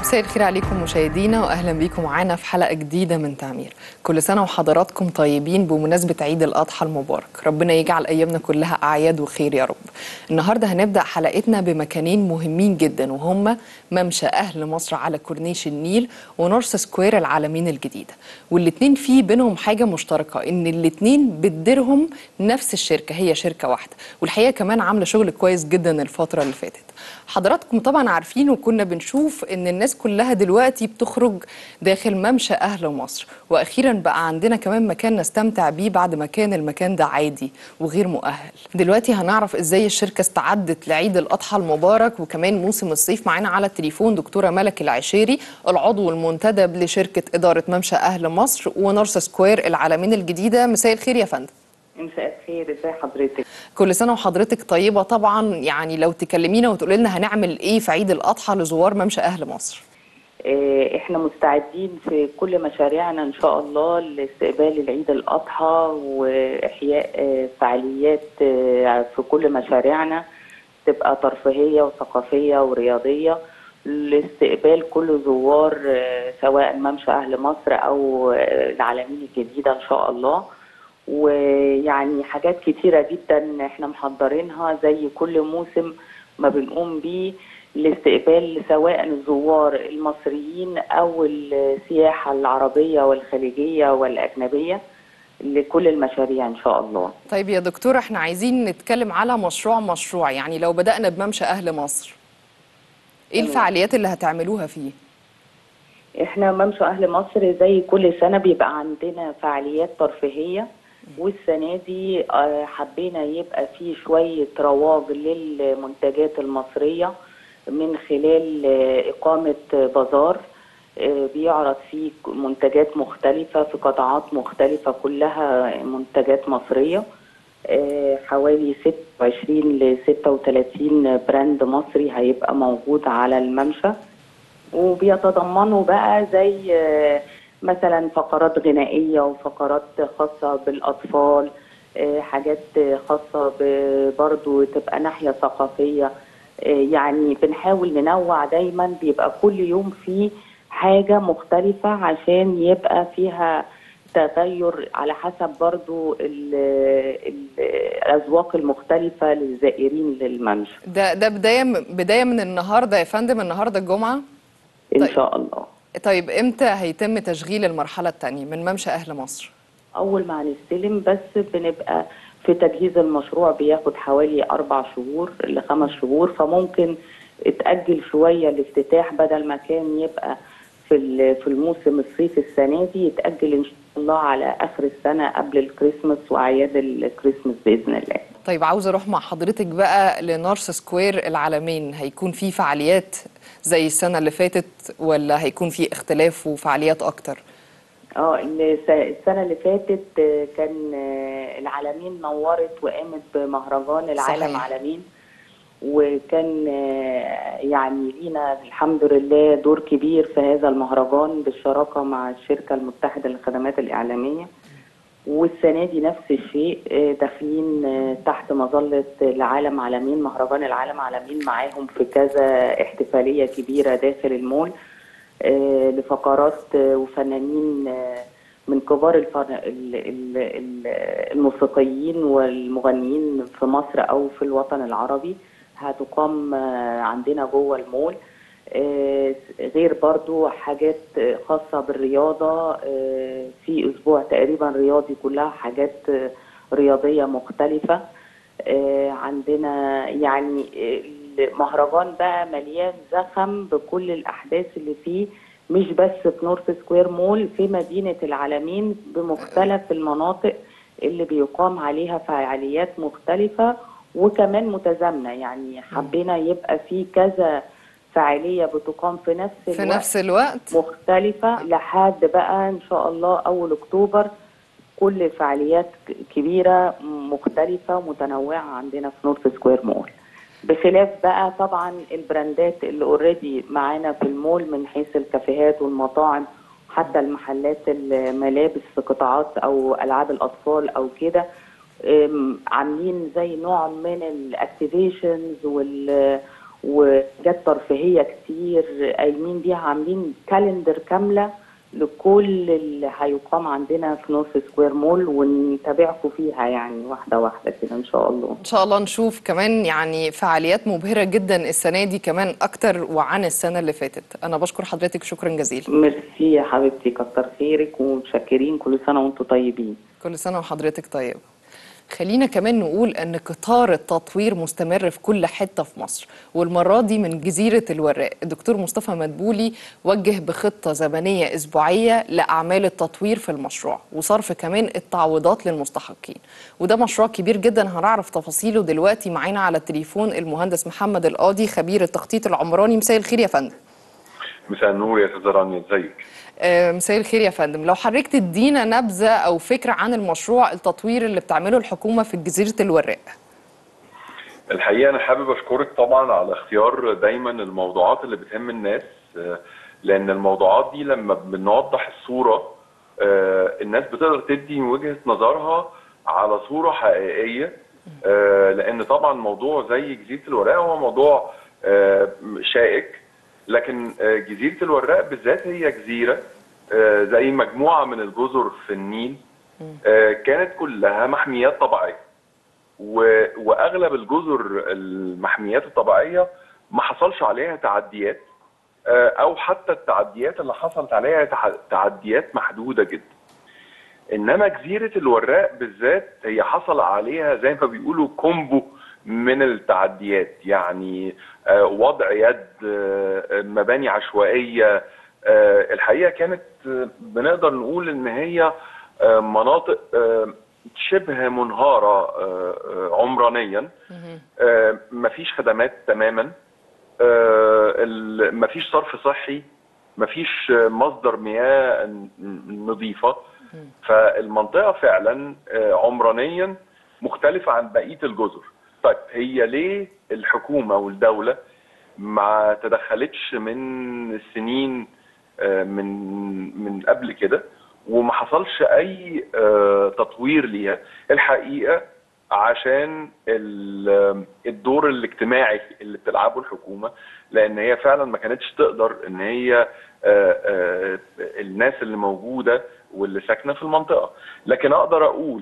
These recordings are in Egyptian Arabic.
مساء الخير عليكم مشاهدينا واهلا بيكم معانا في حلقه جديده من تعمير كل سنه وحضراتكم طيبين بمناسبه عيد الاضحى المبارك ربنا يجعل ايامنا كلها اعياد وخير يا رب النهارده هنبدا حلقتنا بمكانين مهمين جدا وهما ممشى اهل مصر على كورنيش النيل ونورث سكوير العالمين الجديده والاتنين في بينهم حاجه مشتركه ان الاتنين بتديرهم نفس الشركه هي شركه واحده والحقيقه كمان عامله شغل كويس جدا الفتره اللي فاتت حضراتكم طبعا عارفين وكنا بنشوف ان الناس كلها دلوقتي بتخرج داخل ممشى اهل مصر واخيرا بقى عندنا كمان مكان نستمتع بيه بعد ما كان المكان ده عادي وغير مؤهل دلوقتي هنعرف ازاي الشركه استعدت لعيد الاضحى المبارك وكمان موسم الصيف معانا على التليفون دكتوره ملك العشيري العضو المنتدب لشركه اداره ممشى اهل مصر ونورث سكوير العالمين الجديده مساء الخير يا فندم مساء الخير ازي حضرتك كل سنه وحضرتك طيبه طبعا يعني لو تكلمينا وتقولي لنا هنعمل ايه في عيد الاضحى لزوار ممشى اهل مصر اه احنا مستعدين في كل مشاريعنا ان شاء الله لاستقبال العيد الاضحى واحياء اه فعاليات اه في كل مشاريعنا تبقى ترفيهيه وثقافيه ورياضيه لاستقبال كل زوار سواء ممشى اهل مصر او العالمين الجديده ان شاء الله ويعني حاجات كتيرة جدا احنا محضرينها زي كل موسم ما بنقوم بيه لاستقبال سواء الزوار المصريين او السياحة العربية والخليجية والأجنبية لكل المشاريع ان شاء الله طيب يا دكتور احنا عايزين نتكلم على مشروع مشروع يعني لو بدأنا بممشى أهل مصر ايه الفعاليات اللي هتعملوها فيه؟ احنا ممشى أهل مصر زي كل سنة بيبقى عندنا فعاليات ترفيهية والسنة دي حبينا يبقى في شوية رواج للمنتجات المصرية من خلال إقامة بازار بيعرض فيه منتجات مختلفة في قطاعات مختلفة كلها منتجات مصرية حوالي 26 ل 36 براند مصري هيبقى موجود على الممشى وبيتضمنوا بقى زي مثلا فقرات غنائيه وفقرات خاصه بالاطفال حاجات خاصه برضو تبقى ناحيه ثقافيه يعني بنحاول ننوع دايما بيبقى كل يوم في حاجه مختلفه عشان يبقى فيها تغير على حسب برضو الاذواق المختلفه للزائرين للممشى ده ده بدايه بدايه من النهارده يا فندم النهارده الجمعه ان طيب. شاء الله طيب امتى هيتم تشغيل المرحله الثانيه من ممشى اهل مصر اول ما هنستلم بس بنبقى في تجهيز المشروع بياخد حوالي اربع شهور لخمس شهور فممكن اتاجل شويه الافتتاح بدل ما كان يبقى في في الموسم الصيف السنه دي يتاجل ان شاء الله على اخر السنه قبل الكريسماس واعياد الكريسماس باذن الله طيب عاوزه اروح مع حضرتك بقى لنورث سكوير العالمين هيكون في فعاليات زي السنه اللي فاتت ولا هيكون في اختلاف وفعاليات اكتر اه السنه اللي فاتت كان العالمين نورت وقامت بمهرجان العالم صحيح. عالمين وكان يعني لينا الحمد لله دور كبير في هذا المهرجان بالشراكه مع الشركه المتحده للخدمات الاعلاميه والسنه دي نفس الشيء داخلين تحت مظله العالم عالمين مهرجان العالم عالمين معاهم في كذا احتفاليه كبيره داخل المول لفقرات وفنانين من كبار الموسيقيين والمغنيين في مصر او في الوطن العربي هتقام عندنا جوه المول غير برضو حاجات خاصة بالرياضة في أسبوع تقريبا رياضي كلها حاجات رياضية مختلفة عندنا يعني المهرجان بقى مليان زخم بكل الأحداث اللي فيه مش بس في نورث سكوير مول في مدينة العالمين بمختلف المناطق اللي بيقام عليها فعاليات مختلفة وكمان متزامنة يعني حبينا يبقى في كذا فعاليه بتقام في نفس في الوقت نفس الوقت مختلفه لحد بقى ان شاء الله اول اكتوبر كل فعاليات كبيره مختلفه متنوعه عندنا في نورث سكوير مول بخلاف بقى طبعا البراندات اللي اوريدي معانا في المول من حيث الكافيهات والمطاعم حتى المحلات الملابس في قطاعات او العاب الاطفال او كده عاملين زي نوع من الاكتيفيشنز وال وجات ترفيهيه كتير قايمين بيها عاملين كالندر كامله لكل اللي هيقام عندنا في نورث سكوير مول ونتابعكم فيها يعني واحده واحده كده ان شاء الله ان شاء الله نشوف كمان يعني فعاليات مبهره جدا السنه دي كمان اكتر وعن السنه اللي فاتت انا بشكر حضرتك شكرا جزيلا ميرسي يا حبيبتي كتر خيرك ومتشكرين كل سنه وانتم طيبين كل سنه وحضرتك طيبه خلينا كمان نقول ان قطار التطوير مستمر في كل حته في مصر والمره دي من جزيره الوراق الدكتور مصطفى مدبولي وجه بخطه زمنيه اسبوعيه لاعمال التطوير في المشروع وصرف كمان التعويضات للمستحقين وده مشروع كبير جدا هنعرف تفاصيله دلوقتي معانا على التليفون المهندس محمد القاضي خبير التخطيط العمراني مساء الخير يا فندم مساء النور يا استاذه رانيا ازيك آه، مساء الخير يا فندم لو حضرتك تدينا نبذه او فكره عن المشروع التطوير اللي بتعمله الحكومه في جزيره الوراق الحقيقه انا حابب اشكرك طبعا على اختيار دايما الموضوعات اللي بتهم الناس آه، لان الموضوعات دي لما بنوضح الصوره آه، الناس بتقدر تدي من وجهه نظرها على صوره حقيقيه آه، لان طبعا موضوع زي جزيره الوراق هو موضوع آه، شائك لكن آه، جزيره الوراق بالذات هي جزيره آه، زي مجموعه من الجزر في النيل آه، كانت كلها محميات طبيعيه و- واغلب الجزر المحميات الطبيعيه ما حصلش عليها تعديات آه، او حتى التعديات اللي حصلت عليها تع- تعديات محدوده جدا انما جزيره الوراق بالذات هي حصل عليها زي ما بيقولوا كومبو من التعديات يعني آه، وضع يد آه، مباني عشوائيه آه، الحقيقه كانت آه، بنقدر نقول ان هي آه، مناطق آه، شبه منهاره آه، آه، عمرانيا آه، مفيش خدمات تماما آه، ال- مفيش صرف صحي مفيش آه، مصدر مياه ن- نظيفه فالمنطقه فعلا آه، عمرانيا مختلفه عن بقيه الجزر طيب هي ليه الحكومه والدوله ما تدخلتش من السنين آه، من من قبل كده وما حصلش اي آه، تطوير ليها الحقيقه عشان ال- الدور الاجتماعي اللي بتلعبه الحكومه لان هي فعلا ما كانتش تقدر ان هي آه، آه، الناس اللي موجوده واللي ساكنه في المنطقه لكن اقدر اقول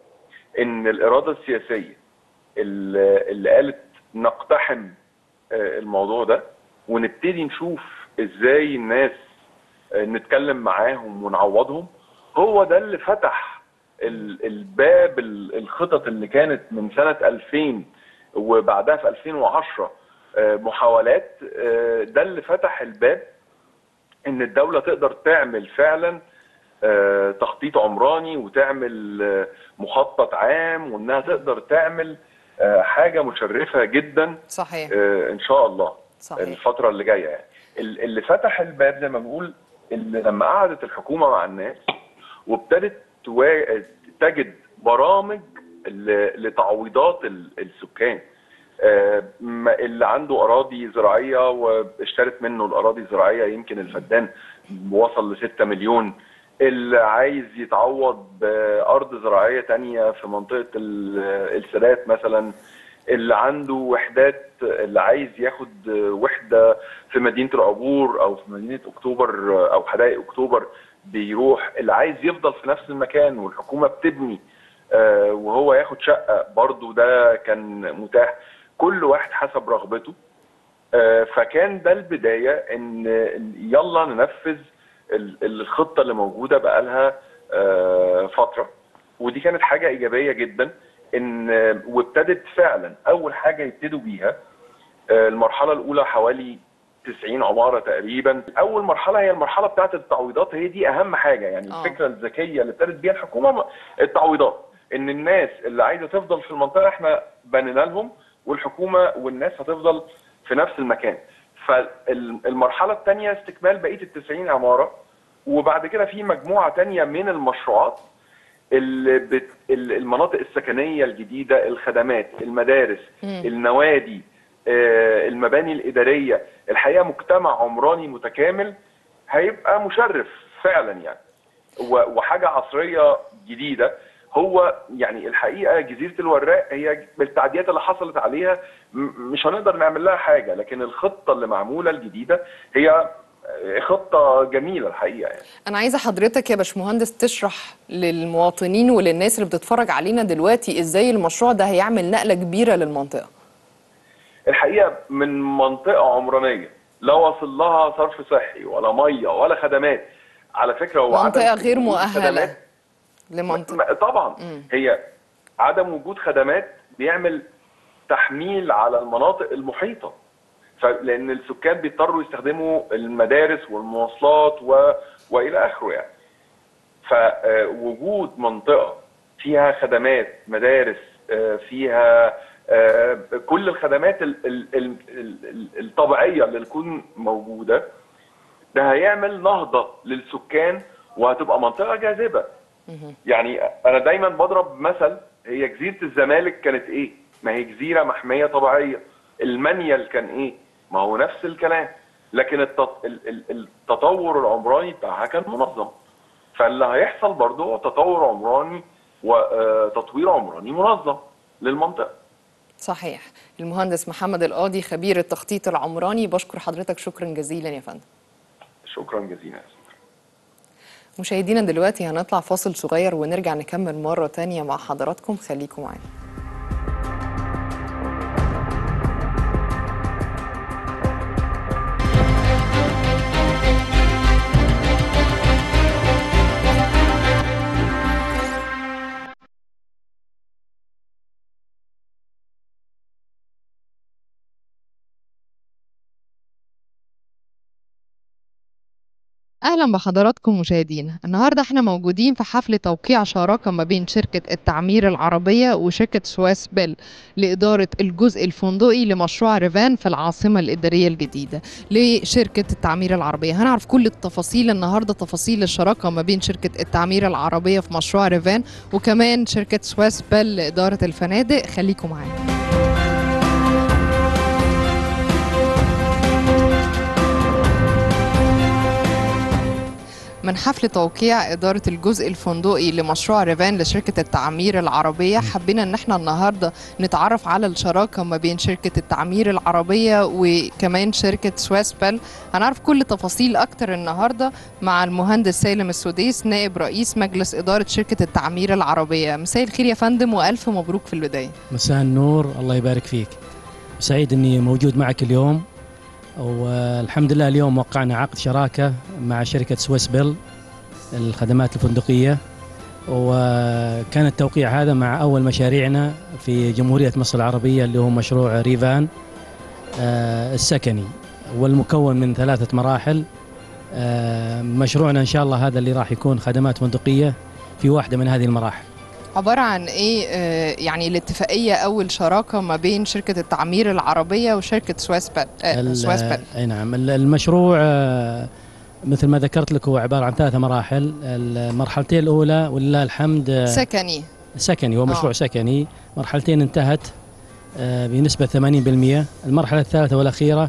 ان الاراده السياسيه اللي اللي قالت نقتحم آه، الموضوع ده ونبتدي نشوف ازاي الناس آه، نتكلم معاهم ونعوضهم هو ده اللي فتح ال- الباب ال- الخطط اللي كانت من سنة 2000 وبعدها في 2010 آه، محاولات آه، ده اللي فتح الباب ان الدولة تقدر تعمل فعلا آه، تخطيط عمراني وتعمل آه، مخطط عام وانها تقدر تعمل آه، حاجة مشرفة جدا صحيح آه، ان شاء الله صحيح. الفتره اللي جايه يعني ال- اللي فتح الباب زي ما بنقول اللي لما قعدت الحكومه مع الناس وابتدت توا- تجد برامج ل- لتعويضات ال- السكان آه، ما- اللي عنده اراضي زراعيه واشترت منه الاراضي الزراعيه يمكن الفدان وصل ل 6 مليون اللي عايز يتعوض بارض زراعيه تانية في منطقه ال- السادات مثلا اللي عنده وحدات اللي عايز ياخد وحده في مدينه العبور او في مدينه اكتوبر او حدائق اكتوبر بيروح اللي عايز يفضل في نفس المكان والحكومه بتبني آه، وهو ياخد شقه برضو ده كان متاح كل واحد حسب رغبته آه، فكان ده البدايه ان إن يلا ننفذ ال- الخطه اللي موجوده بقالها آه، فتره ودي كانت حاجه ايجابيه جدا ان وابتدت فعلا اول حاجه يبتدوا بيها آه، المرحله الاولى حوالي 90 عماره تقريبا اول مرحله هي المرحله بتاعه التعويضات هي دي اهم حاجه يعني آه. الفكره الذكيه اللي ابتدت بيها الحكومه التعويضات ان الناس اللي عايزه تفضل في المنطقه احنا بنينا لهم والحكومه والناس هتفضل في نفس المكان فالمرحله الثانيه استكمال بقيه ال 90 عماره وبعد كده في مجموعه تانية من المشروعات اللي بت... ال- المناطق السكنيه الجديده الخدمات المدارس النوادي آه، المباني الاداريه الحقيقه مجتمع عمراني متكامل هيبقى مشرف فعلا يعني و- وحاجه عصريه جديده هو يعني الحقيقه جزيره الوراق هي بالتعديات اللي حصلت عليها م- مش هنقدر نعمل لها حاجه لكن الخطه اللي معموله الجديده هي خطه جميله الحقيقه يعني انا عايزه حضرتك يا باشمهندس تشرح للمواطنين وللناس اللي بتتفرج علينا دلوقتي ازاي المشروع ده هيعمل نقله كبيره للمنطقه الحقيقه من منطقه عمرانيه لا وصل لها صرف صحي ولا ميه ولا خدمات على فكره هو عدم منطقه غير وجود مؤهله خدمات لمنطقه ما- طبعا مم. هي عدم وجود خدمات بيعمل تحميل على المناطق المحيطه ف- لان السكان بيضطروا يستخدموا المدارس والمواصلات و... والى اخره يعني فوجود منطقه فيها خدمات مدارس آه، فيها آه، كل الخدمات ال- ال- ال- ال- الطبيعيه اللي تكون موجوده ده هيعمل نهضه للسكان وهتبقى منطقه جاذبه يعني انا دايما بضرب مثل هي جزيره الزمالك كانت ايه؟ ما هي جزيره محميه طبيعيه المنيل كان ايه؟ ما هو نفس الكلام لكن التط... ال- ال- التطور العمراني بتاعها كان منظم فاللي هيحصل برضه هو تطور عمراني وتطوير عمراني منظم للمنطقه صحيح المهندس محمد القاضي خبير التخطيط العمراني بشكر حضرتك شكرا جزيلا يا فندم شكرا جزيلا مشاهدينا دلوقتي هنطلع فاصل صغير ونرجع نكمل مرة تانية مع حضراتكم خليكم معانا اهلا بحضراتكم مشاهدينا النهارده احنا موجودين في حفل توقيع شراكه ما بين شركه التعمير العربيه وشركه سواس بيل لاداره الجزء الفندقي لمشروع ريفان في العاصمه الاداريه الجديده لشركه التعمير العربيه هنعرف كل التفاصيل النهارده تفاصيل الشراكه ما بين شركه التعمير العربيه في مشروع ريفان وكمان شركه سواس بيل لاداره الفنادق خليكم معانا من حفل توقيع إدارة الجزء الفندقي لمشروع ريفان لشركة التعمير العربية حبينا إن احنا النهاردة نتعرف على الشراكة ما بين شركة التعمير العربية وكمان شركة سواس بيل هنعرف كل تفاصيل أكتر النهاردة مع المهندس سالم السديس نائب رئيس مجلس إدارة شركة التعمير العربية مساء الخير يا فندم وألف مبروك في البداية مساء النور الله يبارك فيك سعيد اني موجود معك اليوم والحمد لله اليوم وقعنا عقد شراكه مع شركه سويس بيل الخدمات الفندقيه وكان التوقيع هذا مع اول مشاريعنا في جمهوريه مصر العربيه اللي هو مشروع ريفان آه، السكني والمكون من ثلاثه مراحل آه، مشروعنا ان شاء الله هذا اللي راح يكون خدمات فندقيه في واحده من هذه المراحل عبارة عن إيه آه، يعني الاتفاقية أو الشراكة ما بين شركة التعمير العربية وشركة سواس بيل آه ال- سواس بيل اي نعم ال- المشروع آه، مثل ما ذكرت لك هو عباره عن ثلاث مراحل المرحلتين الاولى ولله الحمد آه، سكني سكني هو مشروع آه. سكني مرحلتين انتهت آه، بنسبه 80% المرحله الثالثه والاخيره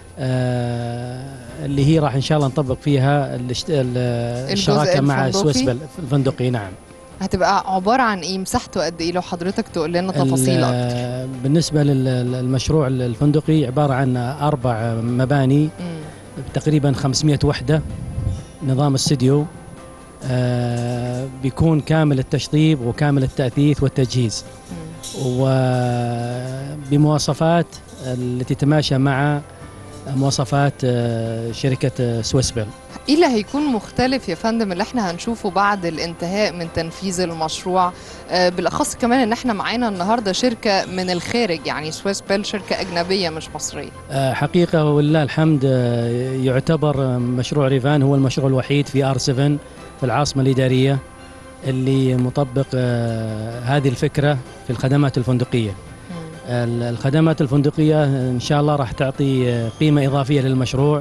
آه، اللي هي راح ان شاء الله نطبق فيها الاشت- ال- الشراكه مع الفندقي؟ سويس بل الفندقي نعم هتبقى عبارة عن إيه مساحته قد إيه لو حضرتك تقول لنا تفاصيل ال- أكتر بالنسبه للمشروع الفندقي عباره عن اربع مباني مم. تقريبا 500 وحده نظام استديو آه بيكون كامل التشطيب وكامل التأثيث والتجهيز مم. وبمواصفات التي تتماشى مع مواصفات آه شركة آه، سويس بيل إيه اللي هيكون مختلف يا فندم اللي إحنا هنشوفه بعد الانتهاء من تنفيذ المشروع آه بالأخص كمان إن إحنا معانا النهاردة شركة من الخارج يعني سواس بيل شركة أجنبية مش مصرية آه حقيقة ولله الحمد آه يعتبر آه، مشروع ريفان هو المشروع الوحيد في ار 7 في العاصمة الإدارية اللي مطبق آه هذه الفكرة في الخدمات الفندقية مم. ال- الخدمات الفندقية إن شاء الله راح تعطي آه، قيمة إضافية للمشروع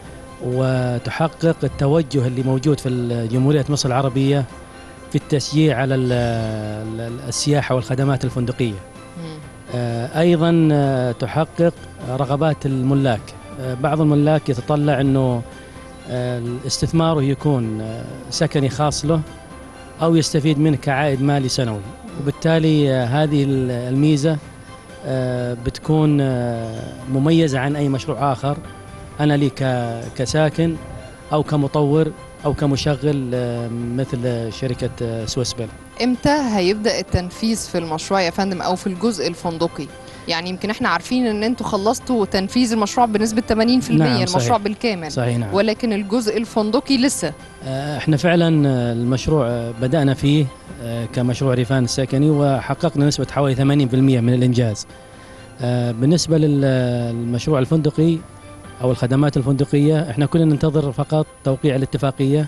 وتحقق التوجه اللي موجود في ال- جمهورية مصر العربية في التشجيع على ال- ال- السياحة والخدمات الفندقية مم. آه، ايضا آه، تحقق رغبات الملاك آه، بعض الملاك يتطلع انه آه، استثماره يكون آه، سكني خاص له أو يستفيد منه كعائد مالي سنوي وبالتالي آه، هذه ال- الميزة آه، بتكون آه، مميزة عن أي مشروع آخر أنا لي ك- كساكن أو كمطور أو كمشغل آه، مثل شركة آه، سويس بيل امتى هيبدا التنفيذ في المشروع يا فندم او في الجزء الفندقي يعني يمكن احنا عارفين ان انتوا خلصتوا تنفيذ المشروع بنسبه 80% نعم، المشروع صحيح. بالكامل صحيح نعم ولكن الجزء الفندقي لسه آه، احنا فعلا آه، المشروع آه، بدأنا فيه آه، كمشروع ريفان السكني وحققنا نسبة حوالي 80% من الإنجاز آه، بالنسبة للمشروع الفندقي أو الخدمات الفندقية احنا كنا ننتظر فقط توقيع الاتفاقية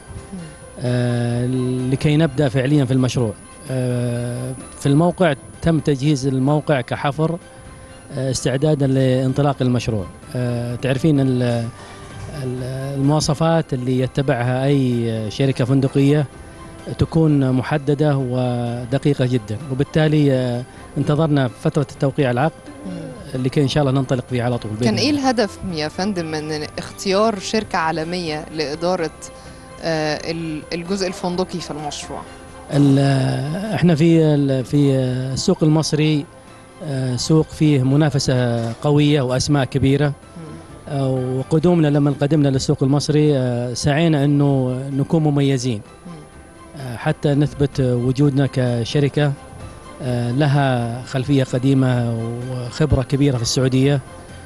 آه، لكي نبدأ فعليا في المشروع آه، في الموقع تم تجهيز الموقع كحفر آه، استعدادا لانطلاق المشروع آه، تعرفين ال- ال- المواصفات اللي يتبعها أي شركة فندقية تكون محددة ودقيقة جدا وبالتالي آه، انتظرنا فترة توقيع العقد لكي إن شاء الله ننطلق فيه على طول بإذن كان ايه الله. الهدف يا فندم من اختيار شركه عالميه لاداره آه، ال- الجزء الفندقي في المشروع ال- احنا في ال- في السوق المصري آه، سوق فيه منافسة قوية وأسماء كبيرة آه، وقدومنا لما قدمنا للسوق المصري آه، سعينا أنه نكون مميزين آه، حتى نثبت وجودنا كشركة آه، لها خلفية قديمة وخبرة كبيرة في السعودية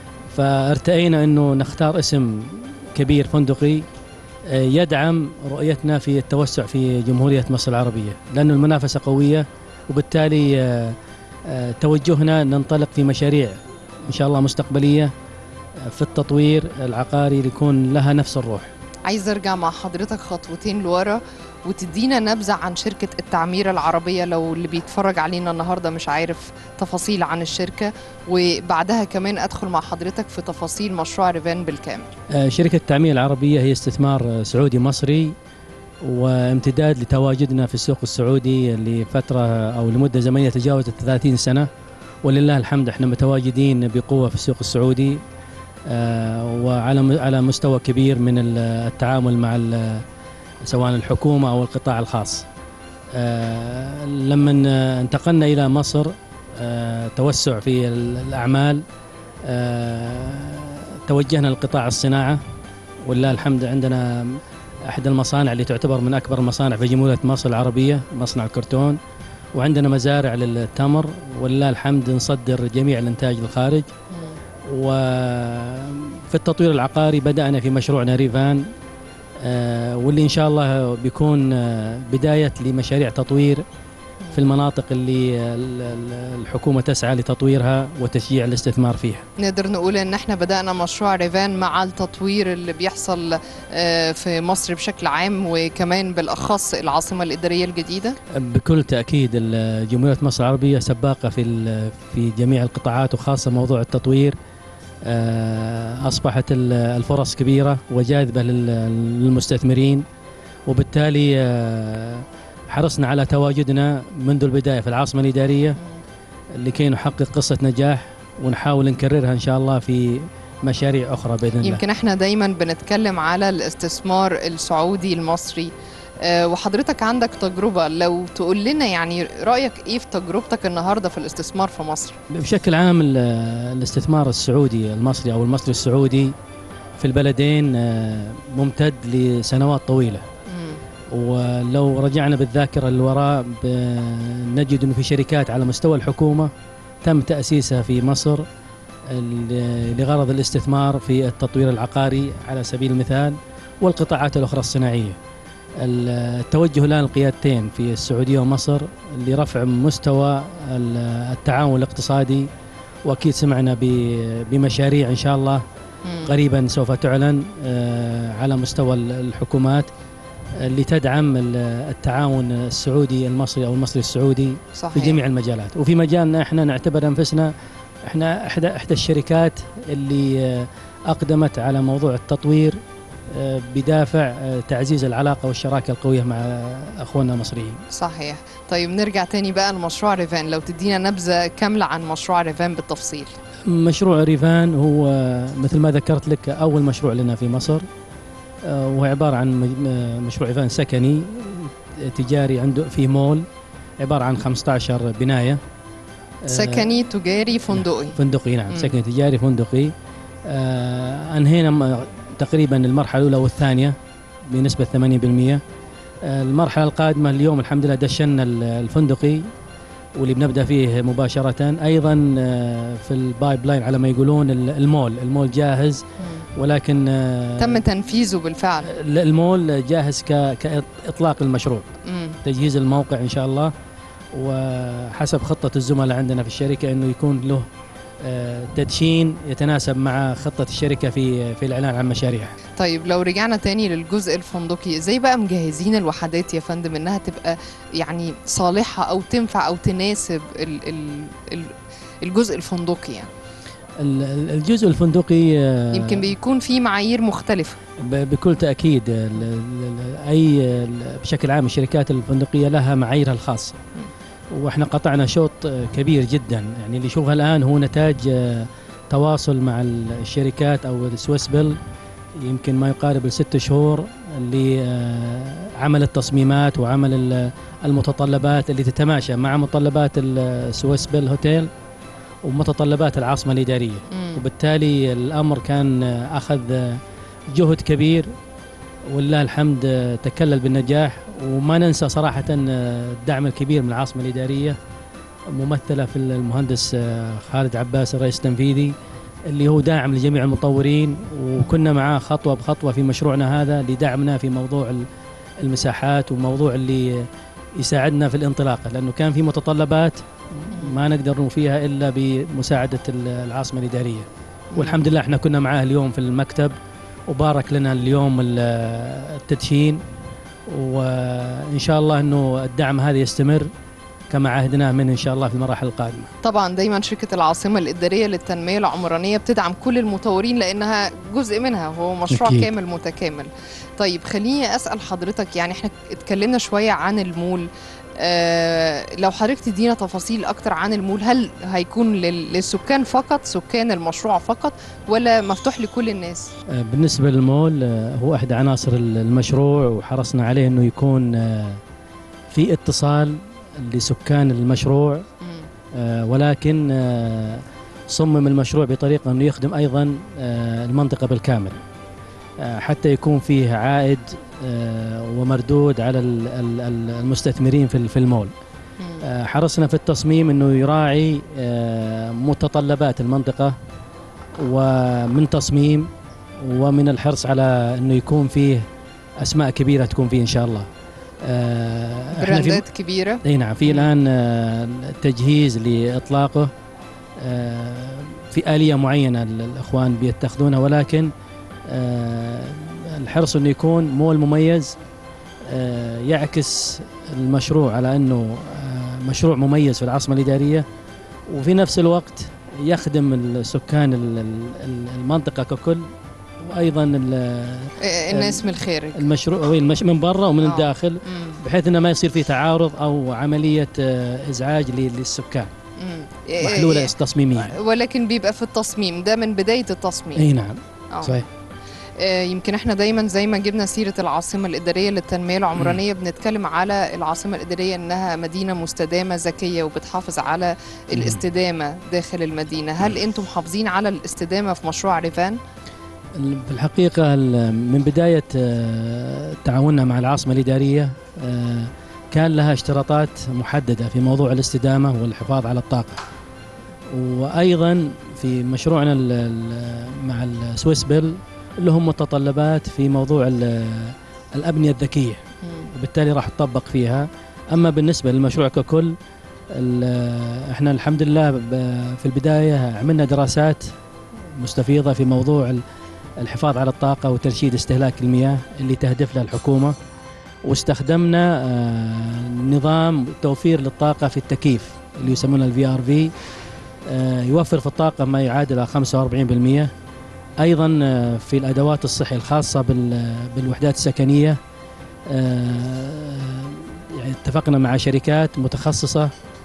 فارتأينا أنه نختار اسم كبير فندقي آه، يدعم رؤيتنا في التوسع في جمهورية مصر العربية لأن المنافسة قوية وبالتالي آه، آه، توجهنا ننطلق في مشاريع إن شاء الله مستقبلية آه، في التطوير العقاري ليكون لها نفس الروح عايز ارجع مع حضرتك خطوتين لورا وتدينا نبذه عن شركه التعمير العربيه لو اللي بيتفرج علينا النهارده مش عارف تفاصيل عن الشركه وبعدها كمان ادخل مع حضرتك في تفاصيل مشروع ريفان بالكامل آه، شركة التعمير العربية هي استثمار آه، سعودي مصري وامتداد لتواجدنا في السوق السعودي لفترة أو لمدة زمنية تجاوزت 30 سنة ولله الحمد احنا متواجدين بقوة في السوق السعودي آه، وعلى م- على مستوى كبير من ال- التعامل مع ال- سواء الحكومة أو القطاع الخاص آه، لما انتقلنا إلى مصر آه، توسع في ال- الأعمال آه، توجهنا لقطاع الصناعة ولله الحمد عندنا أحد المصانع اللي تعتبر من أكبر المصانع في جمهورية مصر العربية مصنع الكرتون وعندنا مزارع للتمر ولله الحمد نصدر جميع الإنتاج للخارج وفي التطوير العقاري بدأنا في مشروعنا ريفان آه، واللي إن شاء الله بيكون آه، بداية لمشاريع تطوير في المناطق اللي ال- ال- الحكومة تسعى لتطويرها وتشجيع الاستثمار فيها نقدر نقول ان احنا بدأنا مشروع ريفان مع التطوير اللي بيحصل آه، في مصر بشكل عام وكمان بالاخص العاصمة الإدارية الجديدة بكل تأكيد ال- جمهورية مصر العربية سباقة في ال- في جميع القطاعات وخاصة موضوع التطوير آه، أصبحت ال- الفرص كبيرة وجاذبة لل- للمستثمرين وبالتالي آه، حرصنا على تواجدنا منذ البداية في العاصمة الإدارية لكي نحقق قصة نجاح ونحاول نكررها إن شاء الله في مشاريع أخرى بإذن الله يمكن احنا دايما بنتكلم على الاستثمار السعودي المصري آه، وحضرتك عندك تجربة لو تقول لنا يعني رأيك ايه في تجربتك النهاردة في الاستثمار في مصر بشكل عام ال- الاستثمار السعودي المصري او المصري السعودي في البلدين آه، ممتد لسنوات طويله مم. ولو رجعنا بالذاكره للوراء ب- نجد انه في شركات على مستوى الحكومه تم تاسيسها في مصر ل- لغرض الاستثمار في التطوير العقاري على سبيل المثال والقطاعات الاخرى الصناعيه. التوجه الان القيادتين في السعوديه ومصر لرفع مستوى ال- التعاون الاقتصادي واكيد سمعنا ب- بمشاريع ان شاء الله مم. قريبا سوف تعلن آه، على مستوى ال- الحكومات اللي تدعم ال- التعاون السعودي المصري او المصري السعودي في صحيح جميع المجالات وفي مجالنا احنا نعتبر انفسنا احنا احدى احدى الشركات اللي آه، اقدمت على موضوع التطوير آه، بدافع آه، تعزيز العلاقه والشراكه القويه مع اخواننا المصريين. صحيح طيب نرجع تاني بقى لمشروع ريفان لو تدينا نبذة كاملة عن مشروع ريفان بالتفصيل مشروع ريفان هو مثل ما ذكرت لك اول مشروع لنا في مصر آه، وهو عباره عن مج- آه، مشروع ريفان سكني تجاري عنده فيه مول عباره عن 15 بنايه آه، سكني تجاري فندقي فندقي نعم مم. سكن تجاري فندقي آه انهينا م- تقريبا المرحله الاولى والثانيه بنسبه 80% آه المرحله القادمه اليوم الحمد لله دشنا ال- الفندقي واللي بنبدا فيه مباشره ايضا آه في البايب لاين على ما يقولون ال- المول المول جاهز مم. ولكن آه تم تنفيذه بالفعل ال- المول جاهز ك- كاطلاق المشروع مم. تجهيز الموقع ان شاء الله وحسب خطه الزملاء عندنا في الشركه انه يكون له آه، تدشين يتناسب مع خطه الشركه في في الاعلان عن مشاريعها. طيب لو رجعنا تاني للجزء الفندقي ازاي بقى مجهزين الوحدات يا فندم انها تبقى يعني صالحة او تنفع او تناسب ال ال ال الجزء الفندقي يعني ال- ال- الجزء الفندقي آه، يمكن بيكون في معايير مختلفة ب- بكل تاكيد ال- ال- ال- اي ال- بشكل عام الشركات الفندقيه لها معاييرها الخاصه. واحنا قطعنا شوط آه، كبير جدا يعني اللي يشوفها الان هو نتاج آه، تواصل مع الشركات او السويس بيل يمكن ما يقارب الست شهور لعمل التصميمات وعمل ال- المتطلبات اللي تتماشى مع متطلبات السويس بيل هوتيل ومتطلبات العاصمه الاداريه مم. وبالتالي الامر كان آه، اخذ آه، جهد كبير ولله الحمد آه، تكلل بالنجاح وما ننسى صراحه آه، الدعم الكبير من العاصمه الاداريه ممثله في المهندس آه، خالد عباس الرئيس التنفيذي اللي هو داعم لجميع المطورين وكنا معاه خطوه بخطوه في مشروعنا هذا لدعمنا في موضوع ال- المساحات وموضوع اللي يساعدنا في الانطلاقه لانه كان في متطلبات ما نقدر نوفيها الا بمساعده ال- العاصمه الاداريه والحمد لله احنا كنا معاه اليوم في المكتب وبارك لنا اليوم ال- التدشين وان شاء الله انه الدعم هذا يستمر كما عهدناه منه ان شاء الله في المراحل القادمه. طبعا دايما شركة العاصمة الإدارية للتنمية العمرانية بتدعم كل المطورين لأنها جزء منها هو مشروع أكيد. كامل متكامل طيب خليني أسأل حضرتك يعني احنا اتكلمنا شوية عن المول آه لو حضرتك تدينا تفاصيل أكتر عن المول هل هيكون لل- للسكان فقط سكان المشروع فقط ولا مفتوح لكل الناس آه، بالنسبه للمول آه، هو احد عناصر ال- المشروع وحرصنا عليه انه يكون آه، في اتصال لسكان المشروع مم. آه، ولكن آه، صمم المشروع بطريقة أنه يخدم أيضا آه، المنطقة بالكامل آه، حتى يكون فيه عائد آه، ومردود على ال- ال- ال- المستثمرين في ال- في المول مم. آه، حرصنا في التصميم أنه يراعي آه، متطلبات المنطقة ومن تصميم ومن الحرص على أنه يكون فيه أسماء كبيرة تكون فيه إن شاء الله آه، إحنا في- براندات كبيرة اي نعم في مم. الان آه، تجهيز لاطلاقه آه، في اليه معينه ال- الاخوان بيتخذونها ولكن آه، الحرص انه يكون مول مميز آه، يعكس المشروع على انه آه، مشروع مميز في العاصمه الاداريه وفي نفس الوقت يخدم السكان ال- ال- المنطقه ككل وايضا ال- آه، الناس من الخارج المشروع المش من برا ومن آه. الداخل مم. بحيث انه ما يصير في تعارض او عمليه آه، ازعاج لل- للسكان مم. محلوله آه، تصميميا ولكن بيبقى في التصميم ده من بداية التصميم اي نعم آه. صحيح آه، يمكن احنا دايما زي ما جبنا سيره العاصمه الاداريه للتنميه العمرانيه بنتكلم على العاصمه الاداريه انها مدينه مستدامه ذكيه وبتحافظ على الاستدامه داخل المدينه هل انتم محافظين على الاستدامه في مشروع ريفان ال- في الحقيقه ال- من بدايه آه، تعاوننا مع العاصمه الاداريه آه، كان لها اشتراطات محدده في موضوع الاستدامه والحفاظ على الطاقه وايضا في مشروعنا ال- ال- مع السويس بيل لهم متطلبات في موضوع ال- الابنيه الذكيه مم. وبالتالي راح تطبق فيها اما بالنسبه للمشروع ككل ال- احنا الحمد لله ب- في البدايه عملنا دراسات مستفيضه في موضوع ال- الحفاظ على الطاقه وترشيد استهلاك المياه اللي تهدف له الحكومه واستخدمنا آه، نظام توفير للطاقه في التكييف اللي يسمونه الفي ار في يوفر في الطاقه ما يعادل 45% ايضا آه، في الادوات الصحي الخاصه بال- بالوحدات السكنيه آه، يعني اتفقنا مع شركات متخصصة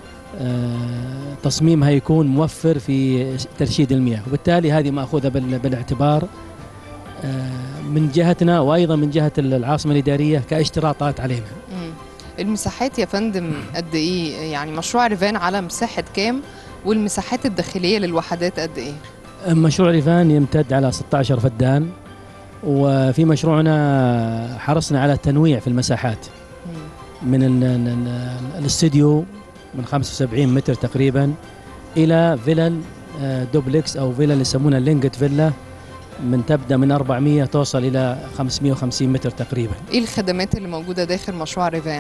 آه، تصميمها يكون موفر في ترشيد المياه وبالتالي هذه مأخوذة بال- بالاعتبار آه، من جهتنا وأيضا من جهة العاصمة الإدارية كاشتراطات علينا مم. المساحات يا فندم قد ايه يعني مشروع ريفان على مساحه كام والمساحات الداخليه للوحدات قد ايه مشروع ريفان يمتد على 16 فدان وفي مشروعنا حرصنا على التنويع في المساحات مم. من ال- ال- ال- الاستديو من 75 متر تقريبا الى فيلل آه، دوبلكس او فيلا اللي يسمونها اللينجت فيلا من تبدا من 400 توصل الى 550 متر تقريبا ايه الخدمات اللي موجوده داخل مشروع ريفان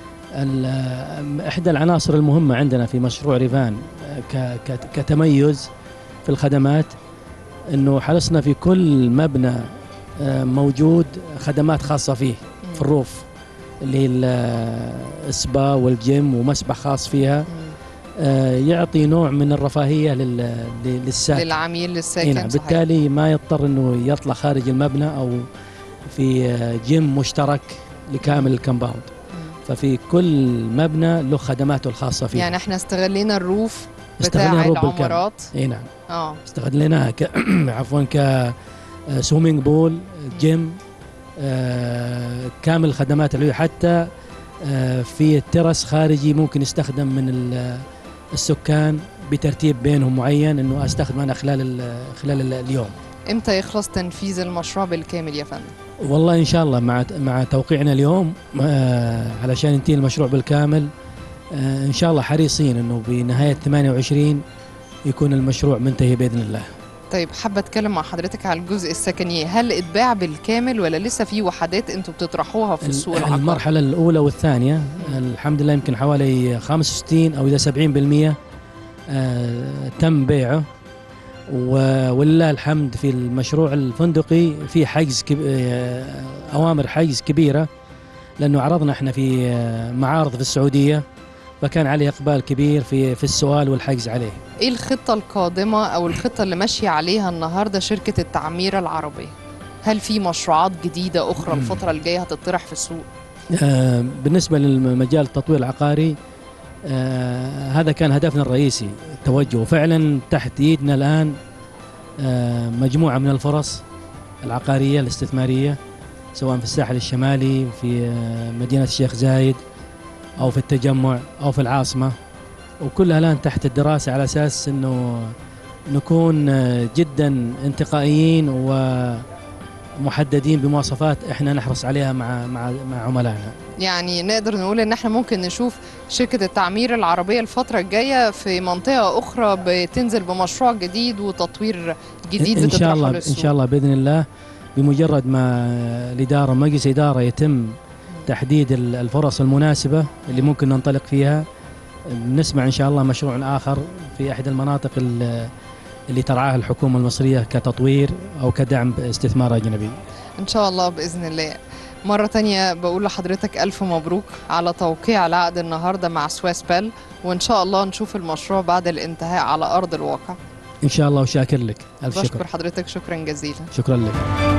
ال- احدى العناصر المهمه عندنا في مشروع ريفان آه، ك- ك- كتميز في الخدمات انه حرصنا في كل مبنى آه، موجود خدمات خاصه فيه في الروف اللي هي ال- السبا والجيم ومسبح خاص فيها مم. آه، يعطي نوع من الرفاهيه لل- ل- للساكن للعميل إي للساكن نعم صحيح. بالتالي ما يضطر انه يطلع خارج المبنى او في آه، جيم مشترك لكامل الكمباوند مم. ففي كل مبنى له خدماته الخاصه فيه يعني احنا استغلينا الروف استغلنا بتاع الروف بالكامل. العمارات اي نعم اه استغليناها ك عفوا ك سويمنج بول جيم آه، كامل الخدمات اللي حتى آه، في الترس خارجي ممكن يستخدم من ال- السكان بترتيب بينهم معين انه استخدم انا خلال ال- خلال ال- اليوم امتى يخلص تنفيذ المشروع بالكامل يا فندم والله ان شاء الله مع مع توقيعنا اليوم آه، علشان ينتهي المشروع بالكامل آه، ان شاء الله حريصين انه بنهايه 28 يكون المشروع منتهي باذن الله طيب حابه اتكلم مع حضرتك على الجزء السكني هل اتباع بالكامل ولا لسه في وحدات انتوا بتطرحوها في السوق ال- العقاري المرحلة الأولى والثانية الحمد لله يمكن حوالي 65 أو إذا 70% آه، تم بيعه و- ولله الحمد في المشروع الفندقي في حجز كب... آه، أوامر حجز كبيرة لأنه عرضنا احنا في آه، معارض في السعودية فكان عليه إقبال كبير في في السؤال والحجز عليه ايه الخطه القادمه او الخطه اللي ماشيه عليها النهارده شركه التعمير العربيه هل في مشروعات جديده اخرى الفتره الجايه هتطرح في السوق آه، بالنسبة للمجال التطوير العقاري آه، هذا كان هدفنا الرئيسي التوجه وفعلا تحت ايدنا الآن آه، مجموعة من الفرص العقارية الاستثمارية سواء في الساحل الشمالي في آه، مدينة الشيخ زايد أو في التجمع أو في العاصمة وكلها الآن تحت الدراسة على أساس أنه نكون آه، جدا انتقائيين ومحددين بمواصفات احنا نحرص عليها مع مع مع عملائنا يعني نقدر نقول ان احنا ممكن نشوف شركه التعمير العربيه الفتره الجايه في منطقه اخرى بتنزل بمشروع جديد وتطوير جديد ان شاء بتطرحه الله للسوق ان شاء الله باذن الله بمجرد ما الاداره مجلس الاداره يتم تحديد ال- الفرص المناسبه اللي ممكن ننطلق فيها نسمع ان شاء الله مشروع اخر في احد المناطق ال- اللي ترعاها الحكومه المصريه كتطوير او كدعم استثمار اجنبي ان شاء الله باذن الله مرة تانية بقول لحضرتك ألف مبروك على توقيع العقد النهاردة مع سويس بيل وإن شاء الله نشوف المشروع بعد الانتهاء على أرض الواقع ان شاء الله وشاكر لك الف بشكر شكر حضرتك شكرا جزيلا شكرا لك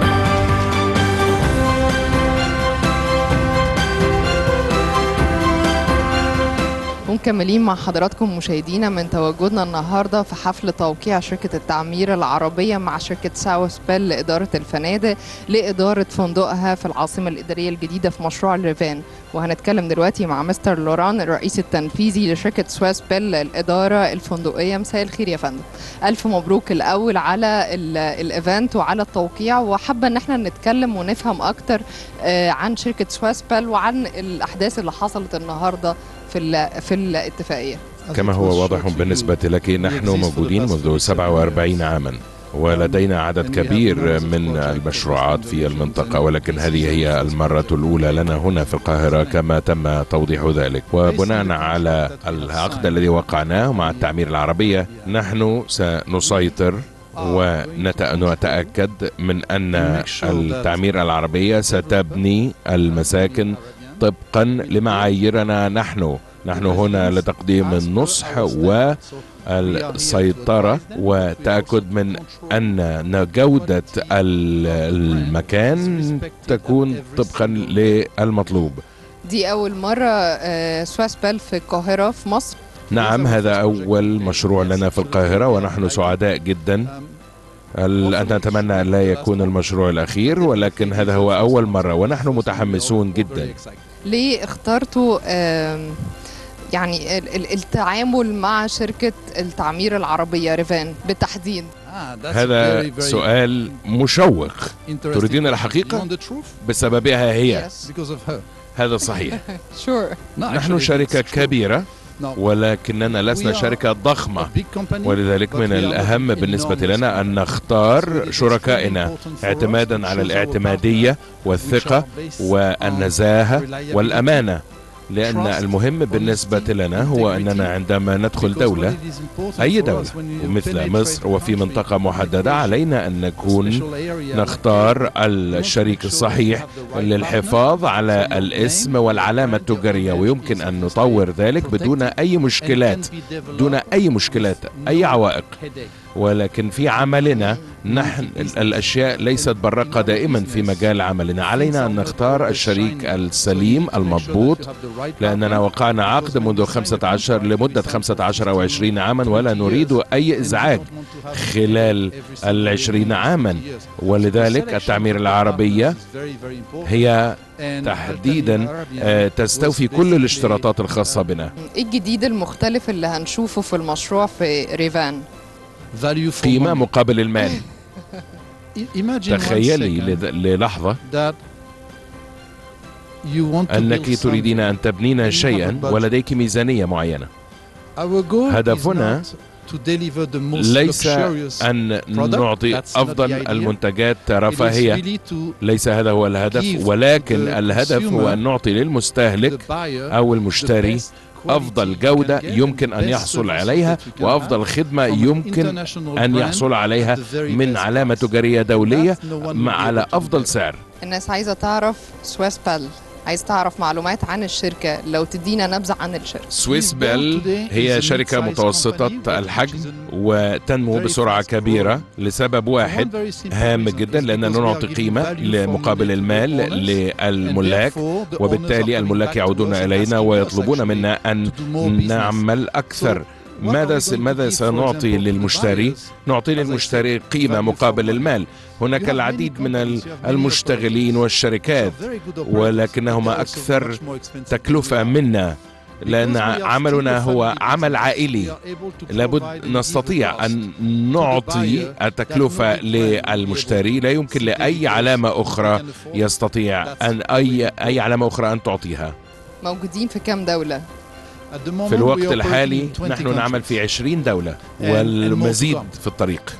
ومكملين مع حضراتكم مشاهدينا من تواجدنا النهارده في حفل توقيع شركه التعمير العربيه مع شركه ساوث بيل لاداره الفنادق لاداره فندقها في العاصمه الاداريه الجديده في مشروع الريفان وهنتكلم دلوقتي مع مستر لوران الرئيس التنفيذي لشركه سويس بيل للاداره الفندقيه مساء الخير يا فندم الف مبروك الاول على ال- الايفنت وعلى التوقيع وحابه ان احنا نتكلم ونفهم اكتر آه، عن شركه سويس بيل وعن الاحداث اللي حصلت النهارده في ال- في الاتفاقيه كما هو واضح بالنسبة لك نحن موجودين منذ 47 عاما ولدينا عدد كبير من المشروعات في المنطقة ولكن هذه هي المرة الأولى لنا هنا في القاهرة كما تم توضيح ذلك وبناء على العقد الذي وقعناه مع التعمير العربية نحن سنسيطر ونتأكد من أن التعمير العربية ستبني المساكن طبقا لمعاييرنا نحن نحن هنا لتقديم النصح والسيطرة وتأكد من أن جودة ال- المكان تكون طبقا للمطلوب دي اول مره آه، سويس بيل في القاهره في مصر نعم هذا أول مشروع لنا في القاهرة ونحن سعداء جدا ال- أن نتمنى أن لا يكون المشروع الأخير ولكن هذا هو أول مرة ونحن متحمسون جدا ليه اخترتوا آم، يعني ال- ال- التعامل مع شركة التعمير العربية ريفان بالتحديد Ah, that's هذا very, very سؤال مشوق interesting تريدين question. الحقيقة؟ You want the truth? بسببها هي Yes. Because of her. هذا صحيح sure No, نحن actually, شركة it's true. كبيرة No. ولكننا لسنا We are شركة A ضخمة big company, ولذلك but من we are الأهم not بالنسبة enormous لنا أن company. نختار So it is شركائنا very important for us اعتمادا to على choose our الاعتمادية partners والثقة which are based والنزاهة on reliability, والأمانة لأن trust, المهم بالنسبة honesty, لنا هو أننا integrity. عندما ندخل because دولة what it is important أي for دولة us when you ومثل penetrate مصر the وفي country منطقة in محددة migration, علينا أن نكون special area like نختار we want to الشريك make sure الصحيح we have the right للحفاظ partner, على so your الاسم name, والعلامة brand, your التجارية image ويمكن is أن firstly نطور ذلك بدون protected أي and مشكلات can be developed دون أي مشكلات with أي no عوائق headache. ولكن في عملنا نحن ال- الأشياء ليست برقة دائما في مجال عملنا علينا أن نختار الشريك السليم المضبوط لأننا وقعنا عقد منذ 15 لمدة 15 أو 20 عاما ولا نريد أي إزعاج خلال العشرين عاما ولذلك التعمير العربية هي تحديدا آه، تستوفي كل الاشتراطات الخاصة بنا ايه الجديد المختلف اللي هنشوفه في المشروع في ريفان قيمة مقابل المال تخيلي تخيلي لذ- للحظة أنك تريدين أن تبنين شيئا ولديك ميزانية معينة هدفنا ليس أن نعطي أفضل المنتجات رفاهية ليس هذا هو الهدف ولكن الهدف هو أن نعطي للمستهلك أو المشتري أفضل جودة يمكن أن يحصل عليها وأفضل خدمة يمكن أن يحصل عليها من علامة تجارية دولية مع- على أفضل سعر الناس عايزة تعرف سويس بال عايز تعرف معلومات عن الشركة لو تدينا نبذة عن الشركة سويس بيل هي شركة متوسطة الحجم وتنمو بسرعة كبيرة لسبب واحد هام جدا لأننا نعطي قيمة لمقابل المال للملاك وبالتالي الملاك يعودون إلينا ويطلبون منا أن نعمل أكثر ماذا س- ماذا سنعطي للمشتري؟ نعطي للمشتري قيمة مقابل المال هناك العديد من ال- المشتغلين والشركات ولكنهما أكثر تكلفة منا لأن ع- عملنا هو عمل عائلي لابد نستطيع أن نعطي التكلفة للمشتري لا يمكن لأي علامة أخرى يستطيع أن أي أي علامة أخرى أن تعطيها موجودين في كام دولة في الوقت الحالي نحن نعمل في 20 دولة والمزيد في الطريق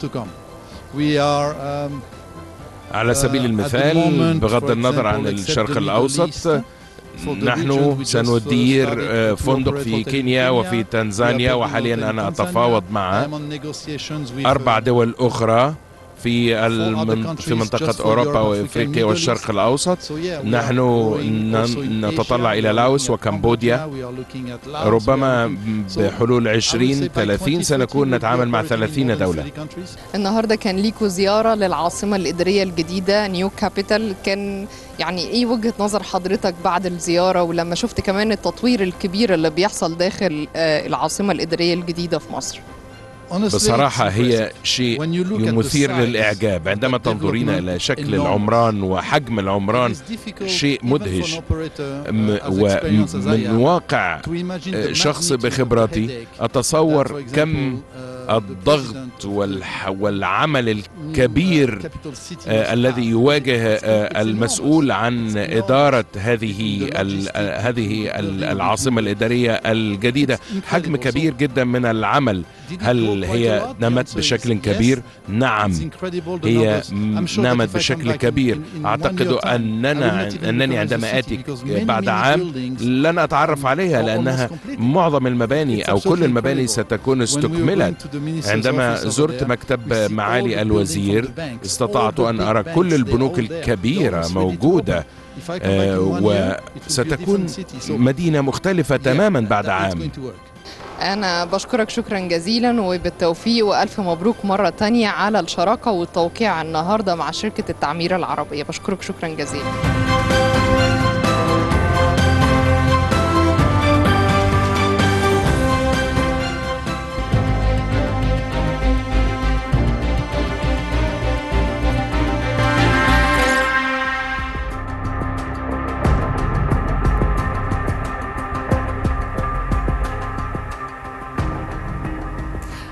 على سبيل المثال بغض النظر عن الشرق الأوسط نحن سندير آه، فندق في كينيا وفي تنزانيا وحاليا أنا أتفاوض مع أربع دول أخرى في المن... في منطقة أوروبا وإفريقيا والشرق الأوسط نحن ن- نتطلع إلى لاوس وكمبوديا ربما بحلول 20 30 سنكون نتعامل مع 30 دولة النهاردة كان ليكوا زيارة للعاصمة الإدارية الجديدة نيو كابيتال كان يعني إيه وجهة نظر حضرتك بعد الزيارة ولما شفت كمان التطوير الكبير اللي بيحصل داخل آه، العاصمة الإدارية الجديدة في مصر بصراحة هي شيء مثير للإعجاب عندما تنظرين إلى شكل العمران وحجم العمران شيء مدهش م- ومن واقع شخص بخبرتي أتصور كم الضغط والح والعمل الكبير آه، الذي يواجه آه، المسؤول عن إدارة هذه ال- آه، هذه ال- العاصمة الإدارية الجديدة حجم كبير جدا من العمل هل هي نمت بشكل كبير؟ نعم هي م- نمت بشكل كبير أعتقد أننا أنني عندما آتي بعد عام لن أتعرف عليها لأنها معظم المباني أو كل المباني ستكون استكملت عندما زرت مكتب معالي الوزير استطعت أن أرى كل البنوك الكبيرة موجودة آه، وستكون مدينة مختلفة تماما بعد عام أنا بشكرك شكرا جزيلا وبالتوفيق وألف مبروك مرة تانية على الشراكة والتوقيع النهاردة مع شركة التعمير العربية بشكرك شكرا جزيلا